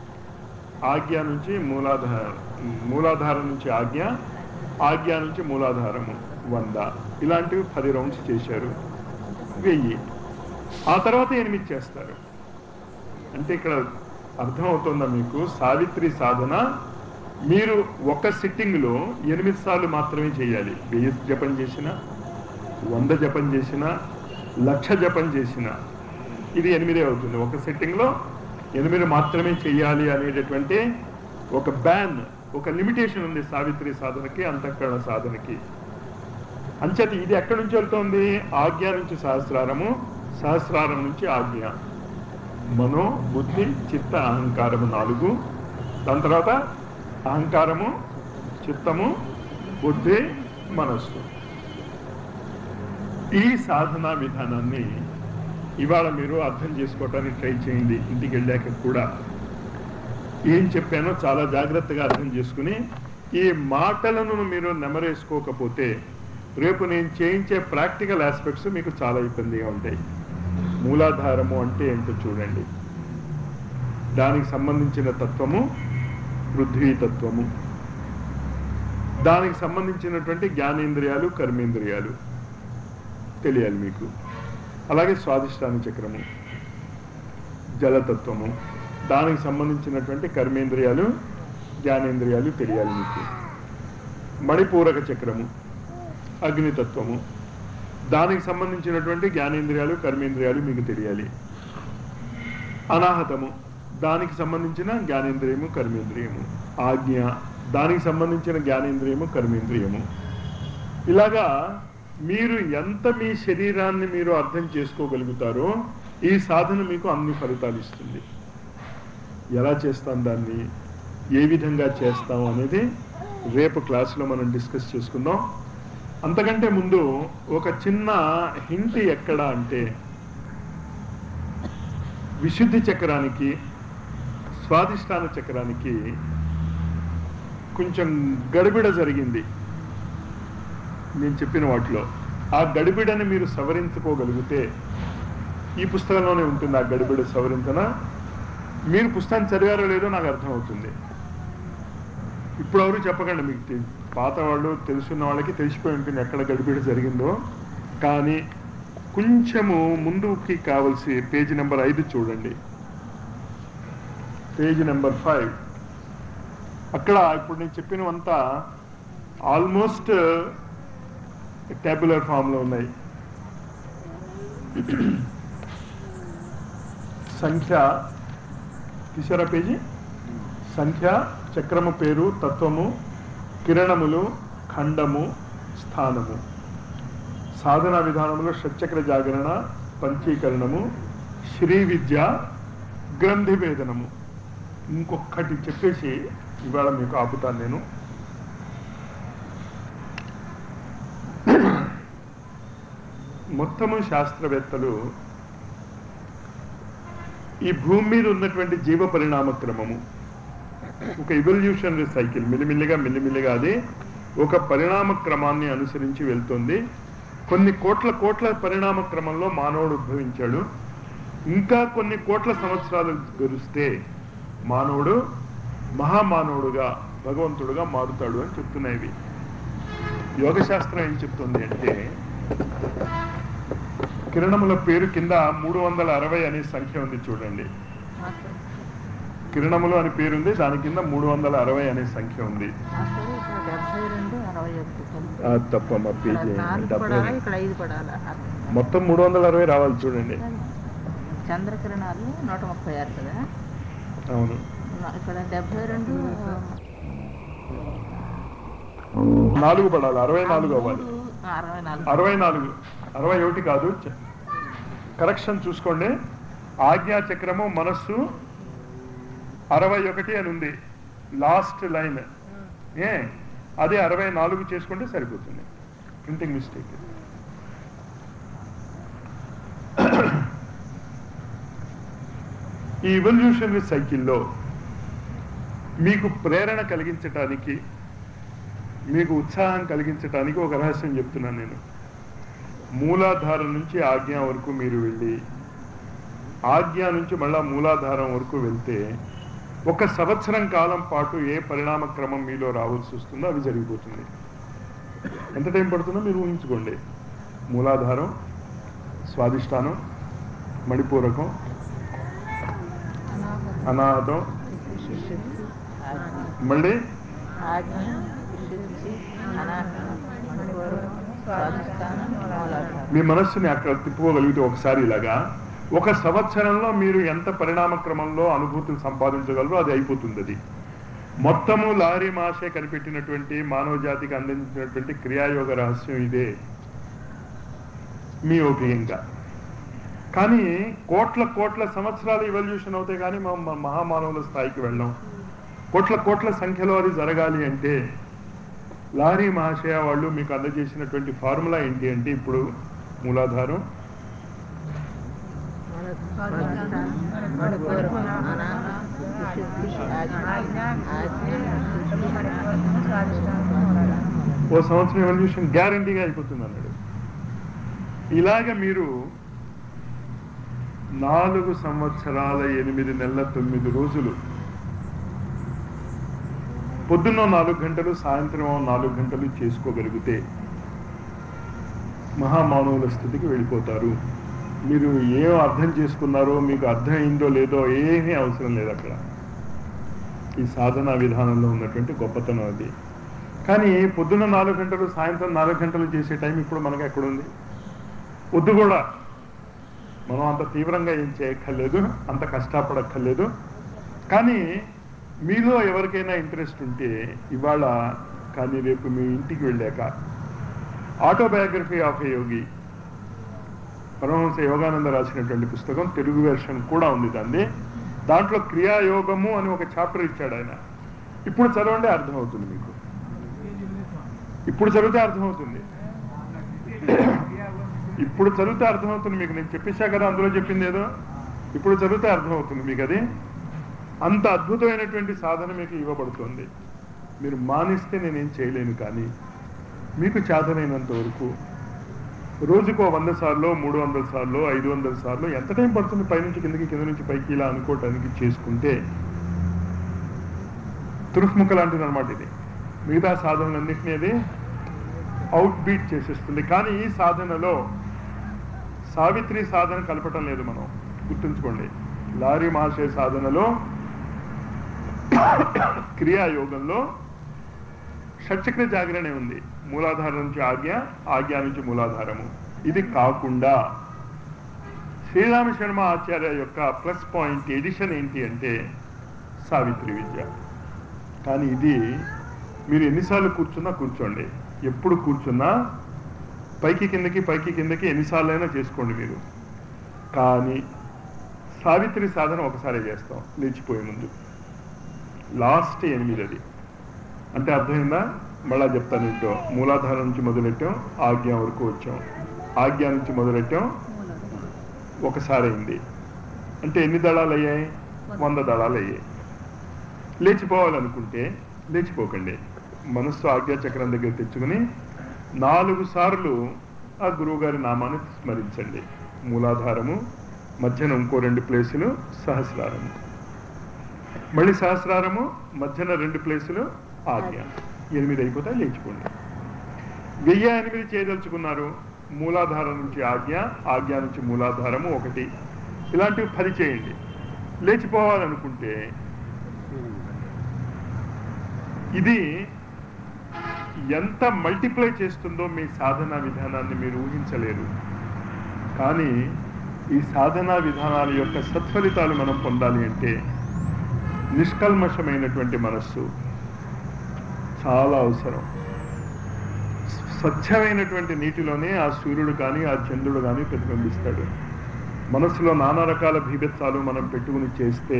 ఆజ్ఞ నుంచి మూలాధారం మూలాధారం నుంచి ఆజ్ఞ ఆజ్ఞ నుంచి మూలాధారము వంద ఇలాంటివి పది రౌండ్స్ చేశారు వెయ్యి ఆ తర్వాత ఎనిమిది చేస్తారు అంటే ఇక్కడ అర్థమవుతుందా మీకు సావిత్రి సాధన మీరు ఒక సిట్టింగ్ లో ఎనిమిది సార్లు మాత్రమే చేయాలి వెయ్యి జపం చేసిన వంద జపం చేసిన లక్ష జపం చేసిన ఇది ఎనిమిదే అవుతుంది ఒక సిట్టింగ్ లో ఎనిమిది మాత్రమే చేయాలి అనేటటువంటి ఒక బ్యాన్ ఒక లిమిటేషన్ ఉంది సావిత్రి సాధనకి అంతఃకరణ సాధనకి అంచేత ఇది ఎక్కడి నుంచి వెళ్తోంది ఆజ్ఞ నుంచి సహస్రారము సహస్రారం నుంచి ఆజ్ఞ మనో బుద్ధి చిత్త అహంకారము నాలుగు దాని తర్వాత అహంకారము చిత్తము బుద్ధి మనస్సు ఈ సాధనా విధానాన్ని ఇవాళ మీరు అర్థం చేసుకోవటానికి ట్రై చేయండి ఇంటికి వెళ్ళాక కూడా ఏం చెప్పానో చాలా జాగ్రత్తగా అర్థం చేసుకుని ఈ మాటలను మీరు నెమరేసుకోకపోతే రేపు నేను చేయించే ప్రాక్టికల్ ఆస్పెక్ట్స్ మీకు చాలా ఇబ్బందిగా ఉంటాయి మూలాధారము అంటే ఏంటో చూడండి దానికి సంబంధించిన తత్వము పృథ్వీ తత్వము దానికి సంబంధించినటువంటి జ్ఞానేంద్రియాలు కర్మేంద్రియాలు తెలియాలి మీకు అలాగే స్వాదిష్టాన చక్రము జలతత్వము దానికి సంబంధించినటువంటి కర్మేంద్రియాలు జ్ఞానేంద్రియాలు తెలియాలి మీకు మణిపూరక చక్రము అగ్నితత్వము దానికి సంబంధించినటువంటి జ్ఞానేంద్రియాలు కర్మేంద్రియాలు మీకు తెలియాలి అనాహతము దానికి సంబంధించిన జ్ఞానేంద్రియము కర్మేంద్రియము ఆజ్ఞ దానికి సంబంధించిన జ్ఞానేంద్రియము కర్మేంద్రియము ఇలాగా మీరు ఎంత మీ శరీరాన్ని మీరు అర్థం చేసుకోగలుగుతారో ఈ సాధన మీకు అన్ని ఫలితాలు ఇస్తుంది ఎలా చేస్తాం దాన్ని ఏ విధంగా చేస్తాం అనేది రేపు క్లాసులో మనం డిస్కస్ చేసుకుందాం అంతకంటే ముందు ఒక చిన్న హింట్ ఎక్కడ అంటే విశుద్ధి చక్రానికి స్వాదిష్టాన చక్రానికి కొంచెం గడిబిడ జరిగింది నేను చెప్పిన వాటిలో ఆ గడిబిడని మీరు సవరించుకోగలిగితే ఈ పుస్తకంలోనే ఉంటుంది ఆ గడిబిడ సవరించన మీరు పుస్తకం చదివారో లేదో నాకు అర్థమవుతుంది ఇప్పుడు ఎవరు చెప్పకండి మీకు తె- పాత వాళ్ళు తెలుసున్న వాళ్ళకి తెలిసిపోయి ఉంటుంది ఎక్కడ గడిబిడ జరిగిందో కానీ కొంచెము ముందుకి కావలసి పేజీ నెంబర్ ఐదు చూడండి పేజీ నెంబర్ ఫైవ్ అక్కడ ఇప్పుడు నేను చెప్పినవంతా ఆల్మోస్ట్ ట్యాబులర్ ఫామ్లో ఉన్నాయి సంఖ్య తీసారా పేజీ సంఖ్య చక్రము పేరు తత్వము కిరణములు ఖండము స్థానము సాధన విధానంలో షట్చక్ర జాగరణ పంచీకరణము శ్రీ విద్య గ్రంథి వేదనము ఇంకొకటి చెప్పేసి ఇవాళ మీకు ఆపుతాను నేను మొత్తము శాస్త్రవేత్తలు ఈ భూమి మీద ఉన్నటువంటి జీవ పరిణామ క్రమము ఒక ఇవల్యూషనరీ సైకిల్ మిల్లిమిల్లిగా మిల్లిమిల్లిగా అది ఒక పరిణామ క్రమాన్ని అనుసరించి వెళ్తుంది కొన్ని కోట్ల కోట్ల పరిణామ క్రమంలో మానవుడు ఉద్భవించాడు ఇంకా కొన్ని కోట్ల సంవత్సరాలు గడిస్తే మానవుడు మహామానవుడుగా భగవంతుడుగా మారుతాడు అని చెప్తున్నాయి ఇవి యోగశాస్త్రం ఏం చెప్తుంది అంటే కిరణముల పేరు కింద మూడు వందల అరవై అనే సంఖ్య ఉంది చూడండి కిరణములు అని పేరుంది దాని కింద మూడు వందల అరవై అనే సంఖ్య ఉంది అసలు ఇక్కడ డెబ్బై రెండు అరవై ఒకటి కలిపి. ఆ, తప్పమ్మా ఇక్కడ పేజీ నాలుగు డెబ్బై పడాలా ఇక్కడ ఐదు పడాలా మొత్తం మూడు వందల అరవై రావాలి చూడండి చంద్రకిరణాలు నూట ముప్పై ఆరు కదా అవును ఇక్కడ డెబ్బై రెండు నాలుగు పడాలి అరవై నాలుగు అవ్వాలి మూడు, అరవై నాలుగు అరవై నాలుగు అరవై ఒకటి కాదు చ- కరెక్షన్ చూసుకోండి ఆజ్ఞా చక్రము మనస్సు అరవై ఒకటి అని ఉంది లాస్ట్ లైన్ ఏ అదే అరవై నాలుగు చేసుకుంటే సరిపోతుంది ప్రింటింగ్ మిస్టేక్ ఈ ఇవల్యూషనరీ సైకిల్లో మీకు ప్రేరణ కలిగించటానికి మీకు ఉత్సాహం కలిగించటానికి ఒక రహస్యం చెప్తున్నాను నేను మూలాధారం నుంచి ఆజ్ఞ వరకు మీరు వెళ్ళి ఆజ్ఞ నుంచి మళ్ళా మూలాధారం వరకు వెళ్తే ఒక సంవత్సరం కాలం పాటు ఏ పరిణామ క్రమం మీలో రావాల్సి వస్తుందో అవి జరిగిపోతుంది ఎంత టైం పడుతుందో మీరు ఊహించుకోండి మూలాధారం స్వాదిష్టానం మణిపూరకం అనాహతం మళ్ళీ ఆజ్ఞ శుద్ధి అనాహతం మణిపూరం స్వాధిష్టానం మూలాధారం మీ మనస్సుని అక్కడ తిప్పుకోగలిగితే ఒకసారి ఇలాగా ఒక సంవత్సరంలో మీరు ఎంత పరిణామ క్రమంలో అనుభూతులు సంపాదించగలరో అది అయిపోతుంది అది మొత్తము లారీ మాషే కనిపెట్టినటువంటి మానవ జాతికి అందించినటువంటి క్రియాయోగ రహస్యం ఇదే మీ ఓపియంగా కానీ కోట్ల కోట్ల సంవత్సరాలు ఇవల్యూషన్ అవుతాయి కానీ మనం మ- మహామానవుల స్థాయికి వెళ్ళాం కోట్ల కోట్ల సంఖ్యలో అది జరగాలి అంటే లారీ మహాశయ వాళ్ళు మీకు అందజేసినటువంటి ఫార్ములా ఏంటి అంటే ఇప్పుడు మూలాధారం స్వాధిష్టానం మణిపూరం అనాహతం శుద్ధి ఆజ్ఞ ఆజ్ఞ ఓ సంవత్సరం ఎవల్యూషన్ గ్యారంటీగా అయిపోతుంది అన్నాడు ఇలాగ మీరు నాలుగు సంవత్సరాల ఎనిమిది నెలల తొమ్మిది రోజులు పొద్దున్న నాలుగు గంటలు సాయంత్రం నాలుగు గంటలు చేసుకోగలిగితే మహామానవుల స్థితికి వెళ్ళిపోతారు మీరు ఏం అర్థం చేసుకున్నారో మీకు అర్థమైందో లేదో ఏమీ అవసరం లేదు అక్కడ ఈ సాధనా విధానంలో ఉన్నటువంటి గొప్పతనం అది కానీ పొద్దున్న నాలుగు గంటలు సాయంత్రం నాలుగు గంటలు చేసే టైం ఇప్పుడు మనకు ఎక్కడుంది వద్దు కూడా మనం అంత తీవ్రంగా ఏం చేయక్కర్లేదు అంత కష్టపడక్కర్లేదు కానీ మీలో ఎవరికైనా ఇంట్రెస్ట్ ఉంటే ఇవాళ కానీ రేపు మీ ఇంటికి వెళ్ళాక autobiography of a Yogi Paramahansa Yogananda రాసినటువంటి పుస్తకం తెలుగు వెర్షన్ కూడా ఉంది దాన్ని దాంట్లో క్రియాయోగము అని ఒక చాప్టర్ ఇచ్చాడు ఆయన ఇప్పుడు చదవండి అర్థమవుతుంది మీకు ఇప్పుడు చదివితే అర్థమవుతుంది ఇప్పుడు చదివితే అర్థమవుతుంది మీకు నేను చెప్పేశా కదా అందులో చెప్పింది ఏదో ఇప్పుడు చదివితే అర్థమవుతుంది మీకు అది అంత అద్భుతమైనటువంటి సాధన మీకు ఇవ్వబడుతుంది మీరు మానిస్తే నేనేం చేయలేను కానీ మీకు చేతనైనంత వరకు రోజుకో వంద సార్లు మూడు వందల సార్లు ఐదు వందల సార్లు ఎంత టైం పడుతుంది పైనుంచి కిందకి కింద నుంచి పైకి ఇలా అనుకోవటానికి చేసుకుంటే తురుఫ్ముఖ లాంటిది అనమాట ఇది మిగతా సాధనలన్నింటినీ అది అవుట్ బీట్ చేసేస్తుంది కానీ ఈ సాధనలో సావిత్రి సాధన కలపటం లేదు మనం గుర్తుంచుకోండి లారీ మహాశయ సాధనలో క్రియాయోగంలో షట్చక్ర జాగరణే ఉంది మూలాధారం నుంచి ఆజ్ఞ ఆజ్ఞ నుంచి మూలాధారము ఇది కాకుండా శ్రీరామ శర్మ ఆచార్య యొక్క ప్లస్ పాయింట్ ఎడిషన్ ఏంటి అంటే సావిత్రి విద్య కానీ ఇది మీరు ఎన్నిసార్లు కూర్చున్నా కూర్చోండి ఎప్పుడు కూర్చున్నా పైకి కిందకి పైకి కిందకి ఎన్నిసార్లైనా చేసుకోండి మీరు కానీ సావిత్రి సాధన ఒకసారి చేస్తాం లేచిపోయే ముందు లాస్ట్ ఎనిమిది అది అంటే అర్థమైందా మళ్ళా చెప్తాను ఏంటో మూలాధారం నుంచి మొదలెట్టాం ఆజ్ఞ వరకు వచ్చాం ఆజ్ఞ నుంచి మొదలెట్టాం ఒకసారి అయింది అంటే ఎన్ని దళాలు అయ్యాయి వంద దళాలు అయ్యాయి లేచిపోవాలనుకుంటే లేచిపోకండి మనస్సు ఆజ్ఞా చక్రం దగ్గర తెచ్చుకుని నాలుగు సార్లు ఆ గురువుగారి నామాన్ని స్మరించండి మూలాధారము మధ్యన ఇంకో రెండు ప్లేసులు సహస్రారము మళ్ళీ సహస్రారము మధ్యన రెండు ప్లేసులు ఆజ్ఞ ఎనిమిది అయిపోతే లేచిపోండి వెయ్యి ఎనిమిది చేయదలుచుకున్నారు మూలాధారం నుంచి ఆజ్ఞ ఆజ్ఞ నుంచి మూలాధారము ఒకటి ఇలాంటివి పది చేయండి లేచిపోవాలనుకుంటే ఇది ఎంత మల్టిప్లై చేస్తుందో మీ సాధనా విధానాన్ని మీరు ఊహించలేరు కానీ ఈ సాధనా విధానాల యొక్క సత్ఫలితాలు మనం పొందాలి అంటే నిష్కల్మషమైనటువంటి మనస్సు చాలా అవసరం స్వచ్ఛమైనటువంటి నీటిలోనే ఆ సూర్యుడు కానీ ఆ చంద్రుడు కానీ ప్రతిబింబిస్తాడు మనసులో నానా రకాల భీభత్సాలు మనం పెట్టుకుని చేస్తే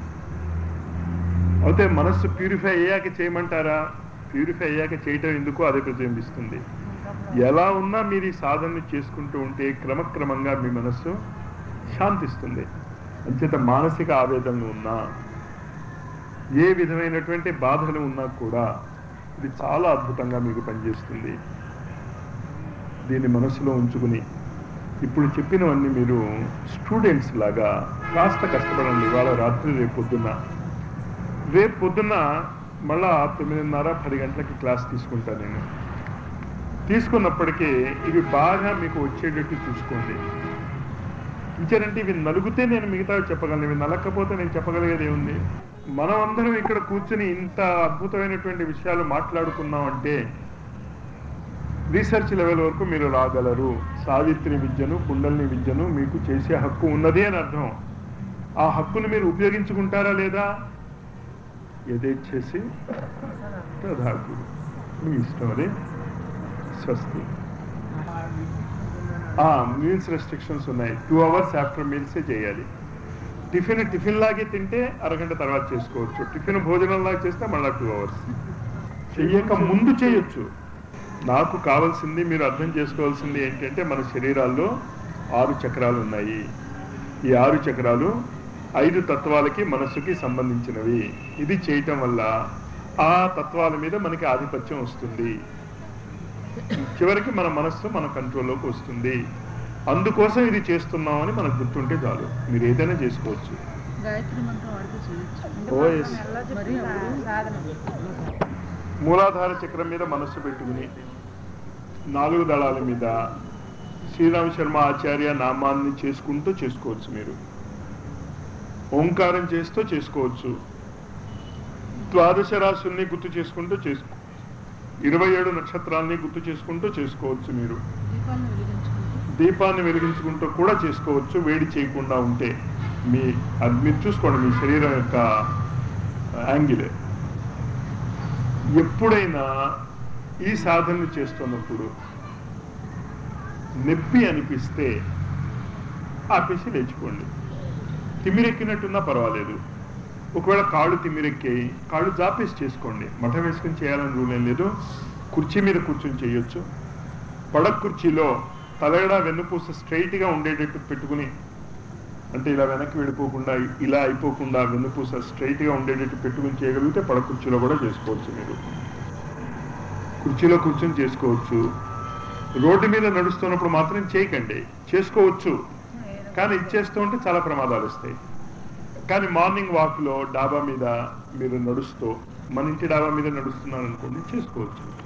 అయితే మనస్సు ప్యూరిఫై అయ్యాక చేయమంటారా ప్యూరిఫై అయ్యాక చేయటం ఎందుకు అదే ప్రతిబింబిస్తుంది ఎలా ఉన్నా మీరు ఈ సాధనని చేసుకుంటూ ఉంటే క్రమక్రమంగా మీ మనస్సు శాంతిస్తుంది అంచేత మానసిక ఆవేదనలు ఉన్నా ఏ విధమైనటువంటి బాధలు ఉన్నా కూడా ఇది చాలా అద్భుతంగా మీకు పనిచేస్తుంది దీన్ని మనసులో ఉంచుకుని ఇప్పుడు చెప్పినవన్నీ మీరు స్టూడెంట్స్ లాగా కాస్త కష్టపడండి ఇవాళ రాత్రి రేపు పొద్దున్న రేపు పొద్దున్న మళ్ళా తొమ్మిదిన్నర పది గంటలకి క్లాస్ తీసుకుంటాను నేను తీసుకున్నప్పటికీ ఇవి బాగా మీకు వచ్చేటట్టు చూసుకోండి ఇచ్చారంటే ఇవి నలుగుతే నేను మిగతా చెప్పగలను ఇవి నలకపోతే నేను చెప్పగలిగేది ఏముంది మనం అందరం ఇక్కడ కూర్చుని ఇంత అద్భుతమైనటువంటి విషయాలు మాట్లాడుకున్నాం అంటే రీసెర్చ్ లెవెల్ వరకు మీరు రాగలరు సావిత్రి విద్యను కుండలిని విద్యను మీకు చేసే హక్కు ఉన్నది అని అర్థం ఆ హక్కును మీరు ఉపయోగించుకుంటారా లేదా యథేచ్ఛసి తథాకు మీ ఇష్టం అది స్వస్తి మీల్స్ రెస్ట్రిక్షన్స్ ఉన్నాయి టూ అవర్స్ ఆఫ్టర్ మీల్సే చేయాలి టిఫిన్ టిఫిన్ లాగే తింటే అరగంట తర్వాత చేసుకోవచ్చు టిఫిన్ భోజనం లాగా చేస్తే మళ్ళీ టూ అవర్స్ చెయ్యక ముందు చేయొచ్చు నాకు కావాల్సింది మీరు అర్థం చేసుకోవాల్సింది ఏంటంటే మన శరీరాల్లో ఆరు చక్రాలు ఉన్నాయి ఈ ఆరు చక్రాలు ఐదు తత్వాలకి మనస్సుకి సంబంధించినవి ఇది చేయటం వల్ల ఆ తత్వాల మీద మనకి ఆధిపత్యం వస్తుంది చివరికి మన మనస్సు మన కంట్రోల్లోకి వస్తుంది అందుకోసం ఇది చేస్తున్నామని మనకు గుర్తుంటే చాలు మీరు ఏదైనా చేసుకోవచ్చు గాయత్రి మంత్రం వాడితే చేయొచ్చు ఓఎస్ మరి అప్పుడు మూలాధార చక్రం మీద మనస్సు పెట్టుకుని నాలుగు దళాల మీద శ్రీరామ శర్మ ఆచార్య నామాన్ని చేసుకుంటూ చేసుకోవచ్చు మీరు ఓంకారం చేస్తూ చేసుకోవచ్చు ద్వాదశ రాశుల్ని గుర్తు చేసుకుంటూ చేసుకో ఇరవై ఏడు నక్షత్రాల్ని గుర్తు చేసుకుంటూ చేసుకోవచ్చు మీరు దీపాలను వెలిగించుకుంటూ దీపాన్ని వెలిగించుకుంటూ కూడా చేసుకోవచ్చు వేడి చేయకుండా ఉంటే మీ అది మీరు చూసుకోండి మీ శరీరం యొక్క యాంగిల్ ఎప్పుడైనా ఈ సాధనలు చేస్తున్నప్పుడు నొప్పి అనిపిస్తే ఆపేసి లేచిపోండి తిమ్మిరెక్కినట్టున్నా పర్వాలేదు ఒకవేళ కాళ్ళు తిమ్మిరెక్కాయి కాళ్ళు జాపేసి చేసుకోండి మఠం వేసుకుని చేయాలని రూల్ ఏం లేదు కుర్చీ మీద కూర్చొని చేయొచ్చు పడక కుర్చీలో తలగడ వెన్నుపూస straight గా ఉండేటట్టు పెట్టుకుని అంటే ఇలా వెనక్కి వెళ్ళిపోకుండా ఇలా అయిపోకుండా వెన్నుపూస straight గా ఉండేటట్టు పెట్టుకుని చేయగలిగితే పడక కుర్చీలో కూడా చేసుకోవచ్చు మీరు కుర్చీలో కూర్చొని చేసుకోవచ్చు రోడ్డు మీద నడుస్తున్నప్పుడు మాత్రం చేయకండి చేసుకోవచ్చు కానీ ఇచ్చేస్తూ ఉంటే చాలా ప్రమాదాలు వస్తాయి కానీ మార్నింగ్ వాక్లో డాబా మీద మీరు నడుస్తూ మన ఇంటి డాబా మీద నడుస్తున్నారు అనుకోండి చేసుకోవచ్చు